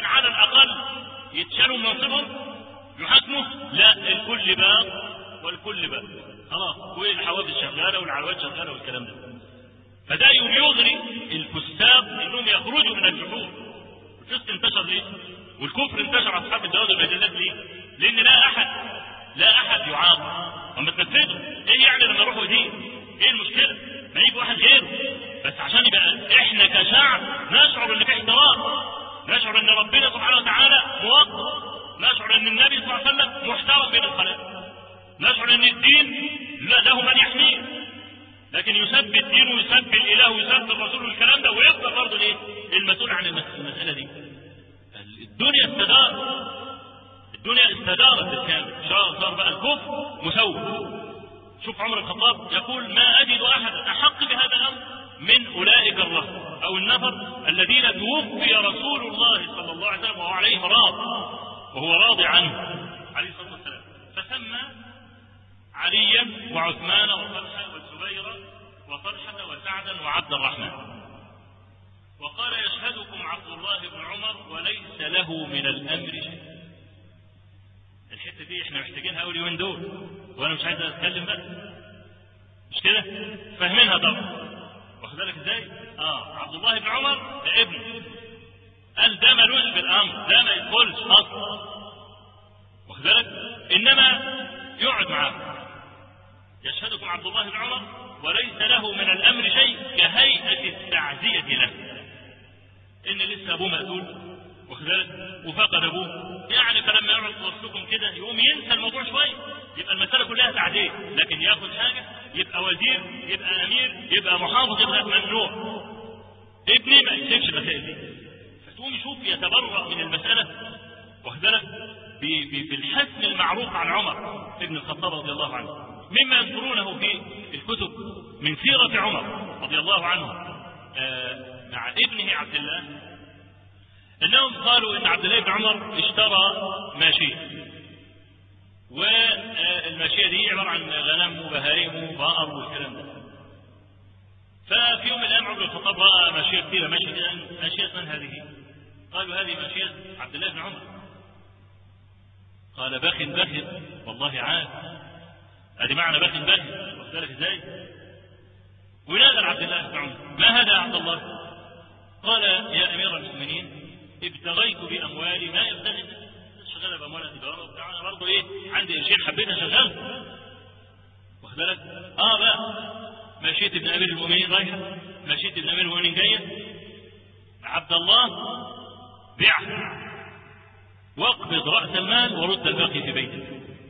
A: ينالوا مناصبهم يحاكموا لا الكل باب والكل باب خلاص والحوادث شغاله والعواد شغاله والكلام ده فده يوم يغري الفساق انهم يخرجوا من الجحود الفسق انتشر ليه؟ والكفر انتشر اصحاب الجواز والمجازات ليه؟ لان لا احد لا احد يعاقب اما تنفذوا ايه يعني لما يروحوا دين؟ ايه المشكله؟ ما يجي واحد غيره بس عشان يبقى احنا كشعب نشعر ان في احترام نشعر ان ربنا سبحانه وتعالى موقف نشعر ان النبي صلى الله عليه وسلم محترم بين الخلائق نشعر ان الدين له من يحميه لكن يسب الدين ويسب الاله ويسب الرسول والكلام ده ويفضل برضه الايه؟ المسؤول عن المساله دي. الدنيا استدارت الدنيا استدارت بالكامل صار بقى الكفر مسوي شوف عمر الخطاب يقول ما اجد احدا احق بهذا الامر من اولئك الرهط او النفر الذين توفي رسول الله صلى الله عليه وسلم وهو عليهم راض وهو راضي عنه عليه الصلاه والسلام فسمى عليا وعثمان وطلحه والزبير وطلحه وسعدا وعبد الرحمن وقال يشهدكم عبد الله بن عمر وليس له من الامر شيء الحته دي احنا محتاجينها اول يومين دول وانا مش عايز اتكلم بقى مش كده فاهمينها طبعا واخد بالك ازاي اه عبد الله بن عمر ده ابنه قال ده ملوش في الامر ده ما يدخلش اصلا واخد بالك انما يقعد معاه يشهدكم عبد الله بن عمر وليس له من الامر شيء كهيئه التعزيه له ان لسه ابوه مقتول واخد بالك وفقد ابوه يعني فلما يقعد وسطكم كده يقوم ينسى الموضوع شويه يبقى المساله كلها تعديل لكن ياخد حاجه يبقى وزير يبقى امير يبقى محافظ يبقى ممنوع ابني ما يمسكش المسائل دي فتقوم يشوف يتبرأ من المساله واخد بالك بالحسم المعروف عن عمر ابن الخطاب رضي الله عنه مما يذكرونه في الكتب من سيرة عمر رضي الله عنه آه مع ابنه عبد الله انهم قالوا ان عبد الله بن عمر اشترى ماشيه والماشيه دي عباره عن غنم وبهائم وبقر والكلام ده ففي يوم من الايام عمر الخطاب راى ماشيه كثيره ماشيه كده ماشيه من هذه؟ قالوا هذه ماشيه عبد الله بن عمر قال بخ بخ والله عاد ادي معنى بخ بخ واخد بالك ازاي؟ ونادى عبد الله بن عمر ما هذا يا عبد الله؟ قال يا امير المؤمنين ابتغيت باموالي ما يبتغي شغاله باموال التجاره وبتاع انا برضه ايه عندي قرشين حبيت اشغل واخد بالك؟ اه بقى مشيت ابن امير المؤمنين رايحه مشيت ابن امير المؤمنين جايه عبد الله بيعها واقبض راس المال ورد الباقي في بيتك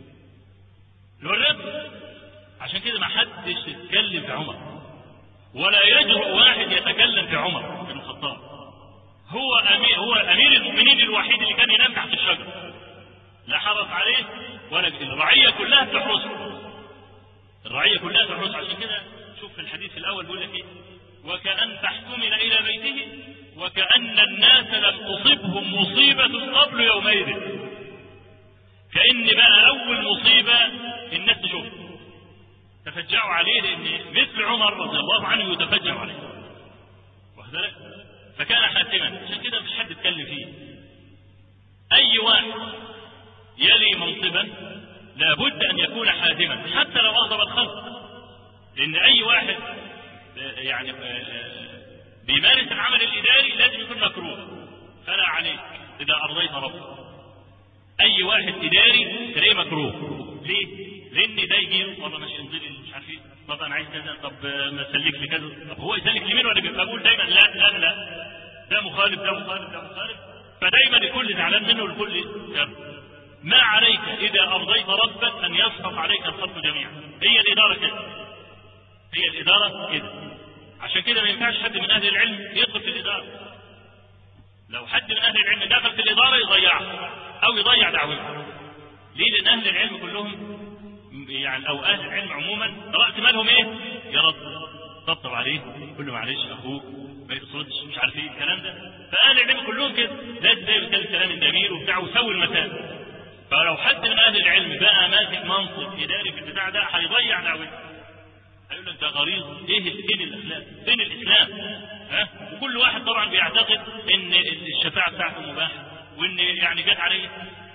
A: اللي هو الربا عشان كده ما حدش يتكلم في عمر ولا يجرؤ واحد يتكلم في عمر بن الخطاب هو امير هو امير المؤمنين الوحيد اللي كان ينام تحت الشجر لا حرص عليه ولا الرعيه كلها تحرسه الرعيه كلها تحرسه عشان كده شوف في الحديث الاول بيقول لك ايه وكأن تحتمل الى بيته وكأن الناس لم تصبهم مصيبة قبل يومئذ كأن بقى أول مصيبة الناس تشوف تفجعوا عليه لأن مثل عمر رضي الله عنه يتفجع عليه واخد بالك؟ فكان حاسما عشان كده مفيش حد يتكلم فيه أي واحد يلي منصبا لابد أن يكون حازما حتى لو أغضب الخلق لأن أي واحد يعني بيمارس العمل الإداري لازم يكون مكروه فلا عليك إذا أرضيت ربك أي واحد إداري تلاقيه مكروه ليه؟ لأن ده يجي والله ماشي انزلي مش عارف ايه طب أنا عايز كذا طب ما سلك لي كذا طب هو يسلك لمين ولا بيبقى بقول دايما لا لا لا ده مخالف ده مخالف ده مخالف فدايما الكل زعلان منه والكل يرضى ما عليك إذا أرضيت ربك أن يسقط عليك الخلق جميعا هي الإدارة كده هي الإدارة كده عشان كده ما ينفعش حد من أهل العلم يدخل في الإدارة لو حد من أهل العلم دخل في الإدارة يضيعها أو يضيع دعوته ليه؟ لأن أهل العلم كلهم يعني أو أهل العلم عموما رأس مالهم إيه؟ يا رب طبطب عليه قول له معلش أخوك ما يقصدش مش عارف إيه الكلام ده فأهل العلم كلهم كده لازم دايما يتكلم كلام الجميل وبتاع ويسوي المسائل فلو حد من أهل العلم بقى ماسك منصب إداري في البتاع ده هيضيع دعوته هيقول انت غريض ايه فين الاخلاق فين الاسلام ها وكل واحد طبعا بيعتقد ان الشفاعه بتاعته مباحه وان يعني جت عليه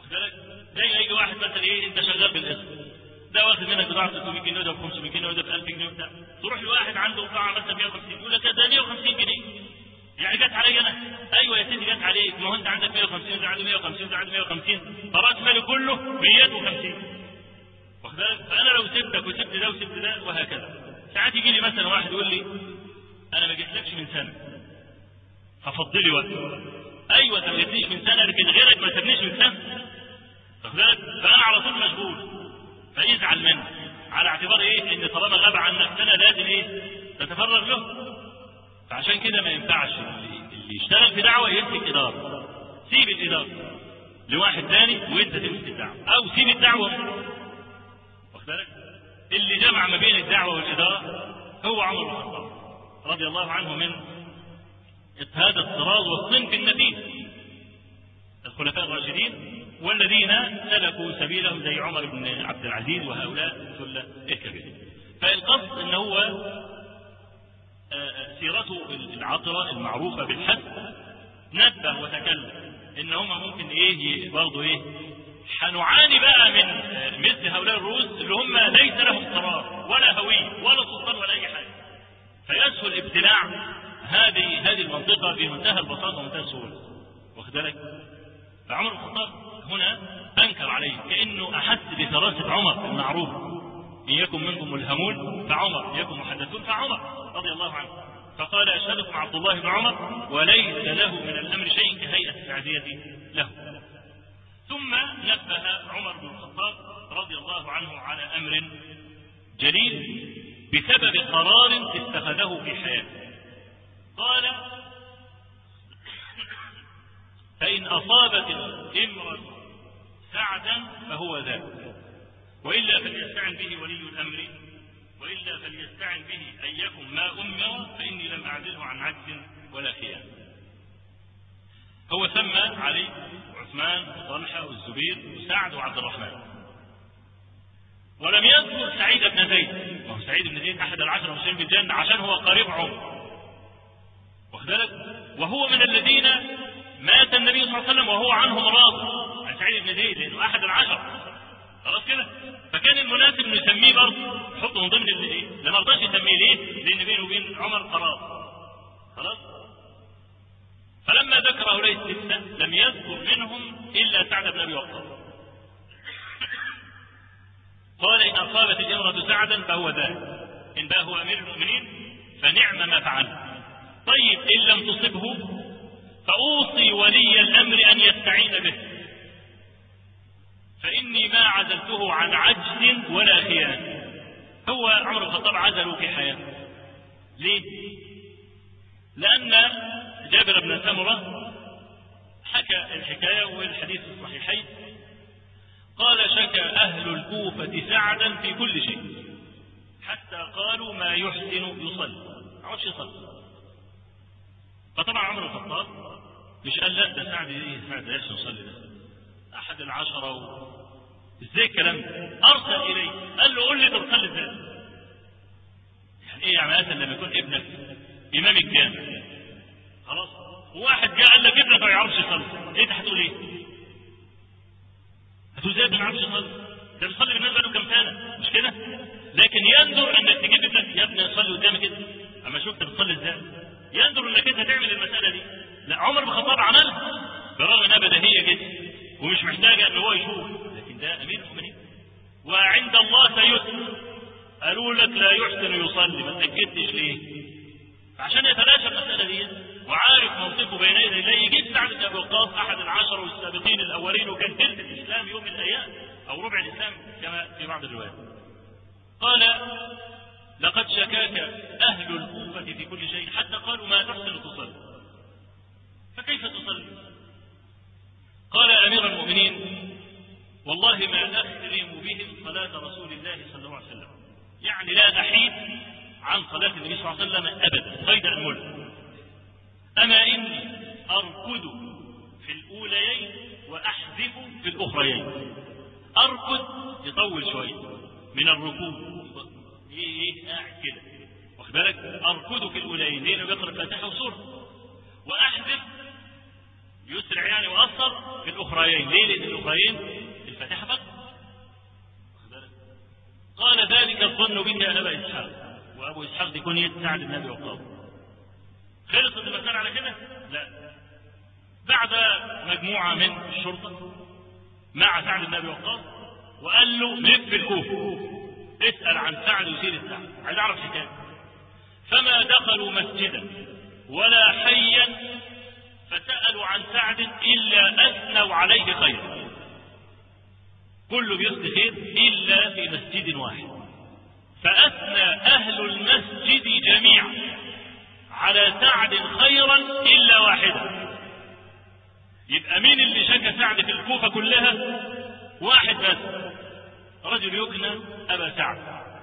A: بالك زي يجي واحد مثلا ايه انت شغال بالاسم ده واخد منك بضاعه 600 جنيه وده ب 500 جنيه وده ب 1000 جنيه وبتاع تروح لواحد عنده بضاعه مثلا 150 يقول لك ده 150 جنيه يعني جت علي انا ايوه يا سيدي جت عليك ما هو انت عندك 150 وده عنده 150 وده عنده 150 فراس مالي كله 150 واخد بالك فانا لو سبتك وسبت ده وسبت ده وهكذا ساعات يجي لي مثلا واحد يقول لي انا ما جيتلكش من سنه ففضلي وقت ايوه انت ما جيتليش من سنه لكن غيرك ما سابنيش من سنه واخد بالك فانا على طول مشغول فيزعل مني على اعتبار ايه ان طالما غاب عنك سنه لازم ايه تتفرغ له فعشان كده ما ينفعش اللي, اللي يشتغل في دعوه يمسك اداره سيب الاداره لواحد ثاني وانت تمسك الدعوه او سيب الدعوه واخد بالك اللي جمع ما بين الدعوه والاداره هو عمر بن الخطاب رضي الله عنه من هذا الطراز والصنف النبيل الخلفاء الراشدين والذين سلكوا سبيلهم زي عمر بن عبد العزيز وهؤلاء الثلة الكبيرة فالقصد ان هو سيرته العطرة المعروفة بالحث نبه وتكلم ان هم ممكن ايه برضه ايه هنعاني بقى من مثل هؤلاء الرؤوس اللي هم ليس لهم قرار ولا هوية ولا سلطان ولا اي حاجة فيسهل ابتلاع هذه هذه المنطقة بمنتهى البساطة ومنتهى السهولة واخد بالك فعمر بن الخطاب هنا انكر عليه كانه احس بفراسه عمر المعروف ان يكن منكم ملهمون فعمر يكن محدثون فعمر رضي الله عنه فقال اشهدكم عبد الله بن عمر وليس له من الامر شيء كهيئه التعزيه له ثم نبه عمر بن الخطاب رضي الله عنه على امر جليل بسبب قرار اتخذه في حياته قال فإن أصابت الإمرة سعدا فهو ذاك وإلا فليستعن به ولي الأمر وإلا فليستعن به أن يكن ما أمر فإني لم أعدله عن عجز ولا خيانة هو سمى علي وعثمان وطلحة والزبير وسعد وعبد الرحمن ولم يذكر سعيد بن زيد وهو سعيد بن زيد أحد العشر المسلمين بالجنة عشان هو قريب عمر واخد بالك وهو من الذين مات النبي صلى الله عليه وسلم وهو عنهم راض عن سعيد بن زيد لانه احد العشر خلاص كده فكان المناسب انه يسميه برضه يحطه من ضمن الايه لما رضاش يسميه ليه؟ لان بينه وبين عمر قرار خلاص فلما ذكر هؤلاء الستة لم يذكر منهم إلا سعد بن أبي وقاص قال إن أصابت الإمرة سعدا فهو ذلك إن بقى هو أمير المؤمنين فنعم ما فعل طيب إن لم تصبه فأوصي ولي الأمر أن يستعين به فإني ما عزلته عن عجز ولا خيانة هو عمر بن الخطاب عزله في حياته ليه؟ لأن جابر بن سمرة حكى الحكاية والحديث الصحيحين قال شكى أهل الكوفة سعدا في كل شيء حتى قالوا ما يحسن يصلي ما عادش يصلي فطبعا عمر بن الخطاب مش قال لا ده سعد ايه سعد يحسن يصلي ده احد العشرة و... ازاي الكلام ده ارسل اليه قال له قول لي انت بتصلي ازاي يعني ايه يعني مثلا لما يكون ابنك امام الجامع خلاص وواحد جاء قال لك ابنك ما يعرفش يصلي انت هتقول ايه هتقول ازاي ما يعرفش يصلي ده بيصلي بالناس بقاله كام سنه مش كده لكن يندر انك تجيب ابنك يا ابني صلي قدامي كده اما شوف انت بتصلي ازاي يندر انك انت تعمل المساله دي لا عمر بن الخطاب عملها برغم انها بديهيه جدا ومش محتاجه ان هو يشوف لكن ده امير المؤمنين وعند الله سيسر قالوا لك لا يحسن يصلي ما تاكدتش ليه فعشان يتلاشى المساله دي وعارف موقفه بين يدي الله يجيب سعد بن ابي وقاص احد العشر والسابقين الاولين وكان ثلث الاسلام يوم من الايام او ربع الاسلام كما في بعض الروايات قال لقد شكاك اهل الكوفه في كل شيء حتى قالوا ما تحسن تصلي فكيف تصلي قال امير المؤمنين والله ما اخرم بهم صلاه رسول الله صلى الله عليه وسلم يعني لا احيد عن صلاه النبي صلى الله عليه وسلم ابدا قيد الملك اما اني اركض في الاوليين واحذف في الاخريين اركض يطول شويه من الركوب ايه ايه قاعد كده واخد بالك اركض في الاوليين لانه بيقرا الفاتحه وسوره واحذف يسرع يعني وأثر في الأخريين ليه لأن الأخريين الفاتحة فقط قال ذلك الظن به يا أبا إسحاق وأبو إسحاق يكون يد سعد بن أبي وقاص خلصت المسألة على كده؟ لا بعد مجموعة من الشرطة مع سعد بن أبي وقاص وقال له لف الكوفة اسأل عن سعد وسير السعد عايز أعرف حكاية فما دخلوا مسجدا ولا حيا فسألوا عن سعد إلا أثنوا عليه خيرا كله بيصل خير إلا في مسجد واحد فأثنى أهل المسجد جميعا على سعد خيرا إلا واحدا يبقى مين اللي شكى سعد في الكوفة كلها واحد بس رجل يكنى أبا سعد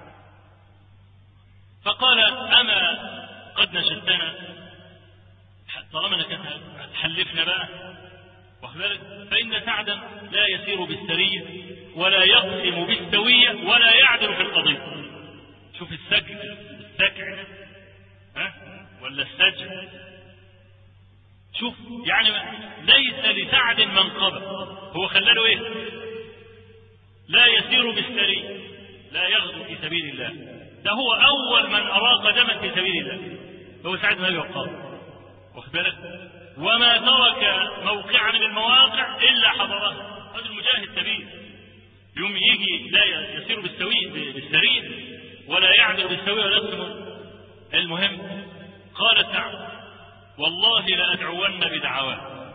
A: فقال أما قد نشدتنا طالما انك تحلفنا بقى واخد بالك فإن سعدا لا يسير بالسرية ولا يقسم بالسوية ولا يعدل في القضية شوف السجع السجع ها ولا السجع شوف يعني ليس لسعد منقبة هو خلاله ايه لا يسير بالسرية لا يغدو في سبيل الله ده هو أول من أراق دما في سبيل الله هو سعد بن أبي وقاص واخد بالك وما ترك موقعا من المواقع إلا حضرها رجل مجاهد كبير يوم يجي لا يسير بالسوي بالسرير ولا يعدل بالسوي ولا يقسم المهم قال سعد والله لأدعون بدعواه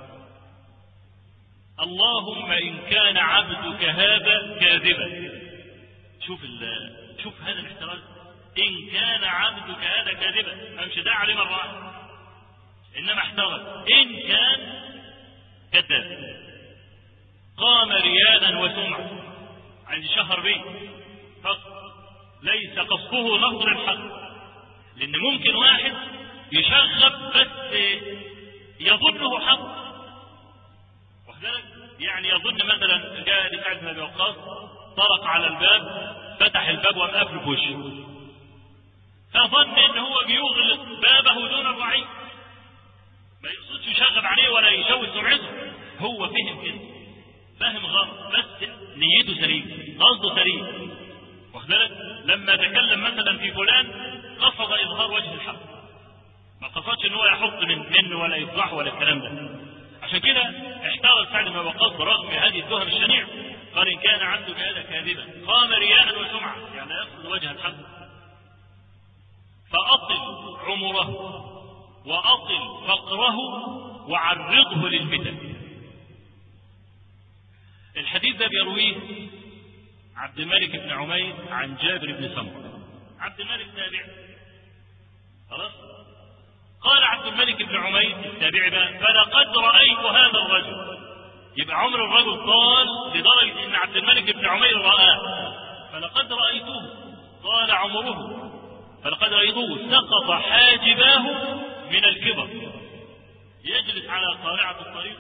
A: اللهم إن كان عبدك هذا كاذبا شوف شوف هذا الاحتراز إن كان عبدك هذا كاذبا ما مش داعي عليه مرة واحدة إنما احترز إن كان كذاب قام رياء وسمعة عند شهر به فقط ليس قصده نصر الحق لأن ممكن واحد يشغب بس يظنه حق واخد يعني يظن مثلا جاء لسعد بن ابي وقاص طرق على الباب فتح الباب وقام قافله في وشه فظن ان هو بيغلق بابه دون الرعية ما يقصدش يشغب عليه ولا يشوه سمعته هو فهم كده فاهم غلط بس نيته سليم قصده سليم واخد بالك لما تكلم مثلا في فلان قصد اظهار وجه الحق ما قصدش ان هو يحط من منه ولا يفضحه ولا الكلام ده عشان كده احتار سعد بن وقاص برغم هذه التهم الشنيعه قال ان كان عبدك هذا كاذبا قام رياء وسمعه يعني يقصد وجه الحق فأطل عمره وأطل فقره وعرضه للفتن الحديث ده بيرويه عبد الملك بن عمير عن جابر بن سمرة عبد الملك تابع خلاص قال عبد الملك بن عمير التابعي بقى فلقد رأيت هذا الرجل يبقى عمر الرجل طال لدرجة ان عبد الملك بن عمير رآه فلقد رأيته طال عمره فلقد رأيته سقط حاجباه من الكبر يجلس على قارعة الطريق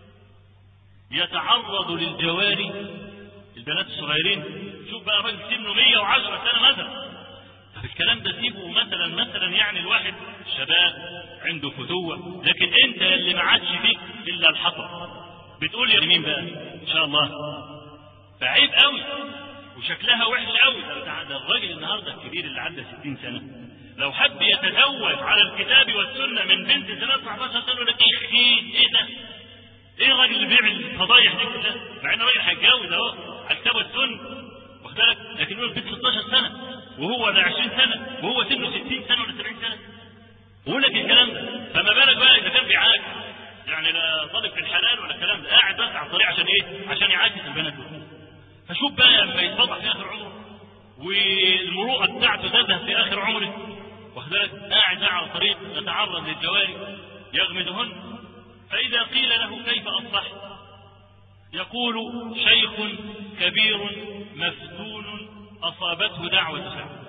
A: يتعرض للجواري البنات الصغيرين شوف بقى راجل سنه 110 سنة مثلا طب الكلام ده سيبه مثلا مثلا يعني الواحد شباب عنده فتوة لكن انت اللي ما عادش فيك الا الحطب بتقول يا مين بقى ان شاء الله فعيب قوي وشكلها وحش قوي ده الراجل النهارده الكبير اللي عنده 60 سنه لو حب يتزوج على الكتاب والسنه من بنت سنه 19 سنه يقول لك ايه ايه ده؟ ايه الراجل اللي بيعمل الفضايح دي كلها؟ مع انه راجل هيتجوز اهو على الكتاب والسنه واخد بالك؟ لكن يقول بنت 16 سنه وهو ده 20 سنه وهو سنه 60 سنه ولا 70 سنه ويقول لك الكلام ده فما بالك بقى اذا كان بيعاكس يعني لا طالب في الحلال ولا الكلام ده قاعد بس على الطريق عشان ايه؟ عشان يعاكس البنات دول فشوف بقى لما يتفضح في اخر عمره والمروءه بتاعته تذهب في اخر عمره واخد بالك قاعد على الطريق يتعرض للجواري يغمدهن فاذا قيل له كيف اصبحت يقول شيخ كبير مفتون اصابته دعوه سعد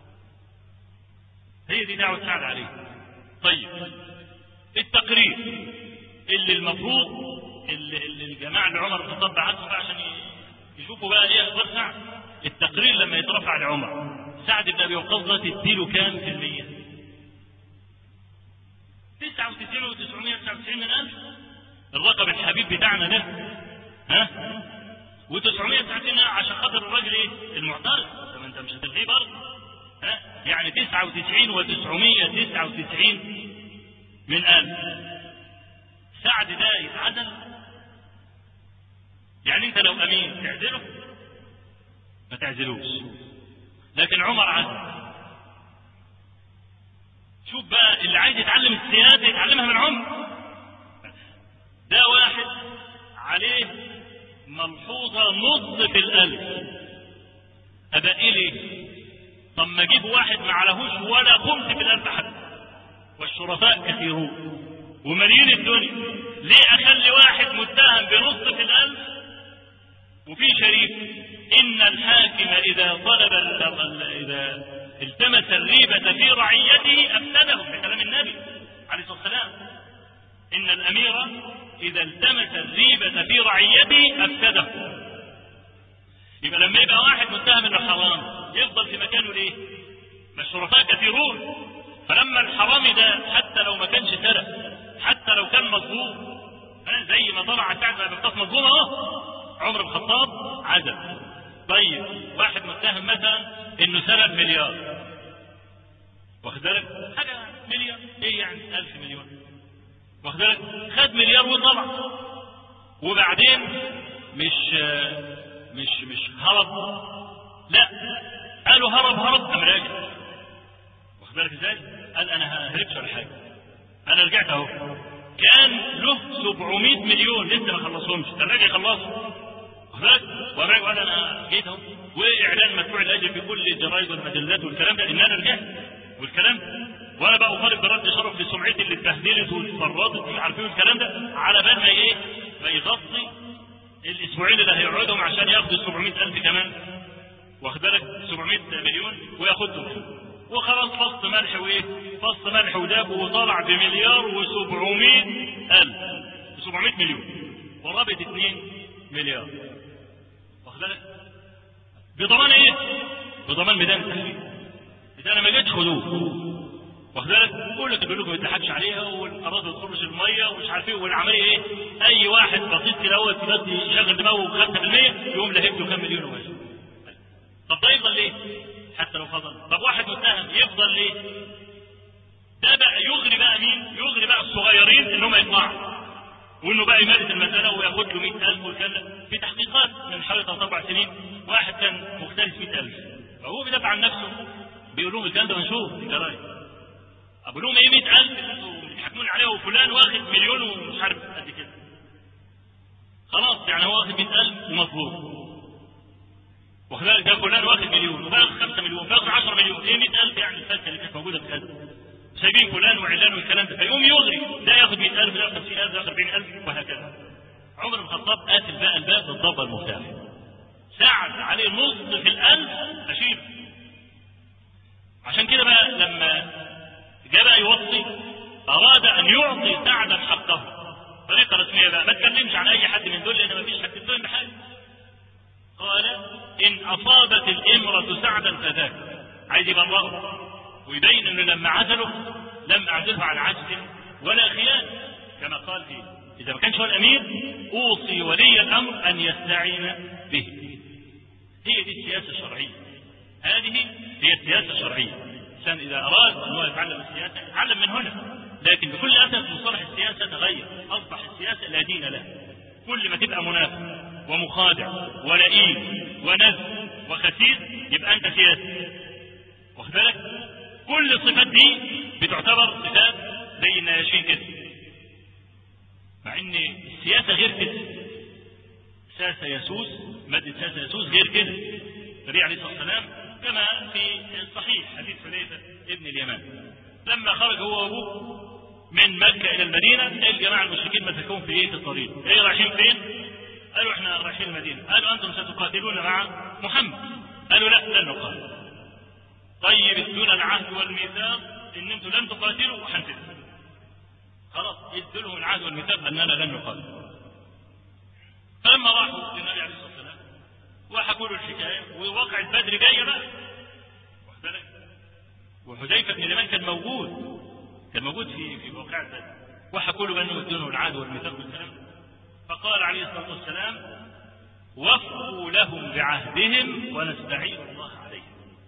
A: هي دي دعوه سعد عليه طيب التقرير اللي المفروض اللي, اللي الجماعه اللي عمر بن الخطاب بعثوا بقى عشان يشوفوا بقى ايه اخبار سعد التقرير لما يترفع لعمر سعد بن ابي وقاص ده تديله كام في المية؟ 99 و999 من ألف الرقم الحبيب بتاعنا ده ها و999 عشان خاطر الراجل ايه المعترض طب انت مش هتلغيه برضه ها يعني 99 و999 من ألف سعد ده يتعدل يعني انت لو امين تعزله ما تعزلوش لكن عمر عزل شوف بقى اللي عايز يتعلم السياسه يتعلمها من عمر ده واحد عليه ملحوظة نص في الألف أبقى ليه؟ طب ما أجيب واحد ما عليهوش ولا خمس في الألف حتى والشرفاء كثيرون ومليين الدنيا ليه أخلي واحد متهم بنص في الألف وفي شريف إن الحاكم إذا طلب إذا التمس الريبة في رعيته أفسده بكلام النبي عليه الصلاة والسلام إن الأمير إذا التمس الريبة في رعيته أفسده يبقى لما يبقى واحد متهم انه حرام يفضل في مكانه ليه؟ ما الشرفاء كثيرون فلما الحرامي ده حتى لو ما كانش سرق حتى لو كان مظلوم زي ما طلع سعد بن وقاص مظلوم اهو عمر بن الخطاب عزل طيب واحد متهم مثلا انه سرق مليار واخد بالك حاجه مليار ايه يعني ألف مليون واخد بالك خد مليار وطلع وبعدين مش مش مش هرب لا قالوا هرب هرب قام راجع واخد بالك ازاي؟ قال انا هربش ولا حاجه انا رجعت اهو كان له 700 مليون لسه ما خلصهمش كان راجع يخلصهم واخد بالك وقام راجع قال انا جيت اهو واعلان مدفوع الاجر في كل الجرايد والمجلات والكلام ده ان انا رجعت والكلام ده وانا بقى اطالب برد شرف لسمعتي اللي اتبهدلت واتفرطت مش عارفين الكلام ده على بال ما ايه ما يغطي الاسبوعين اللي هيقعدهم عشان ياخدوا 700 الف كمان واخد بالك 700 مليون وياخدهم وخلاص فص ملح وايه فص ملح وداب وطلع بمليار و700 الف 700 مليون ورابط 2 مليار واخد بالك بضمان ايه بضمان ميدان التحرير اذا انا ما جيتش خدوه واخد بالك كل اللي بيقول لكم ما يضحكش عليها والاراضي تخرج الميه ومش عارف ايه والعمليه ايه اي واحد بسيط كده هو دلوقتي يشغل دماغه 5% يقوم لهبته كام مليون وماشي طب ده يفضل ليه؟ حتى لو فضل طب واحد متهم يفضل ليه؟ ده بقى يغري بقى مين؟ يغري بقى الصغيرين ان هم يطلعوا وانه بقى يمارس المساله وياخد له 100000 والكلام ده في تحقيقات من حوالي ثلاث اربع سنين واحد كان مختلف 100000 فهو بيدافع عن نفسه بيقول لهم الكلام ده منشور في الجرايد ابو لهم ايه 100000 انتوا بتحكمون عليه وفلان واخد مليون ومش عارف قد كده خلاص يعني هو واخد 100000 ومظلوم واخد بالك ده فلان واخد مليون وباخد 5 مليون باخد 10 مليون ايه 100000 يعني الفلسفه اللي كانت موجوده في كذا سايبين فلان وعلان والكلام ده فيقوم يغري ده ياخد 100000 ده ياخد 50000 ده ياخد 40000 وهكذا عمر بن الخطاب قاتل بقى الباب بالضبط المفتاح ساعد عليه نص في الألف أشيل عشان كده بقى لما جاء بقى يوصي أراد أن يعطي سعدا حقه طريقة رسمية بقى ما تكلمش عن أي حد من دول لأن ما فيش حد يتهم بحاجة قال إن أصابت الإمرة سعدا فذاك عايز يبرره ويبين انه لما عزله لم اعزله عن عجز ولا خيانه كما قال فيه اذا ما كانش هو الامير اوصي ولي الامر ان يستعين به هي دي السياسه الشرعيه هذه هي السياسه الشرعيه الانسان اذا اراد ان هو يتعلم السياسه يتعلم من هنا لكن بكل اسف مصطلح السياسه تغير اصبح السياسه لا دين له كل ما تبقى منافق ومخادع ولئيم ونزل وخسيس يبقى انت سياسي واخد بالك كل الصفات دي بتعتبر صفات زي النياشين كده مع ان السياسه غير كده ساسه يسوس ماده ساسه يسوس غير كده النبي عليه الصلاه والسلام كما في الصحيح حديث حذيفه ابن اليمان لما خرج هو وابوه من مكه الى المدينه الجماعه المشركين مسكوهم في ايه في الطريق ايه رايحين فين؟ قالوا احنا رايحين المدينه قالوا انتم ستقاتلون مع محمد قالوا لا لن نقاتل طيب ادونا العهد والميثاق ان انتم لن تقاتلوا وحنتدوا خلاص ادوا لهم العهد والميثاق اننا لن نقاتل فلما راحوا للنبي عليه الصلاه والسلام وحكوا له الحكايه وواقع بدر جايه بقى واخد بالك وحذيفه بن اليمان كان موجود كان موجود في في موقع بدر وحكوا له بأنهم يدونه العهد والميثاق والكلام فقال عليه الصلاة والسلام وفوا لهم بعهدهم ونستعين الله عليهم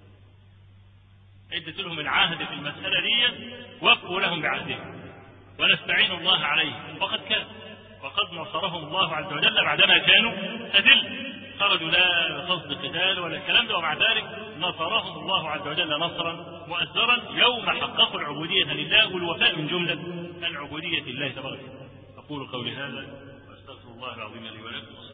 A: ادت لهم العهد في المسألة دي وفوا لهم بعهدهم ونستعين الله عليهم وقد كان وقد نصرهم الله عز وجل بعدما كانوا أذل خرجوا لا بقصد قتال ولا الكلام ده ومع ذلك نصرهم الله عز وجل نصرا مؤثرا يوم حققوا العبودية لله والوفاء من جملة العبودية لله تبارك أقول قولي هذا وأستغفر الله العظيم لي ولكم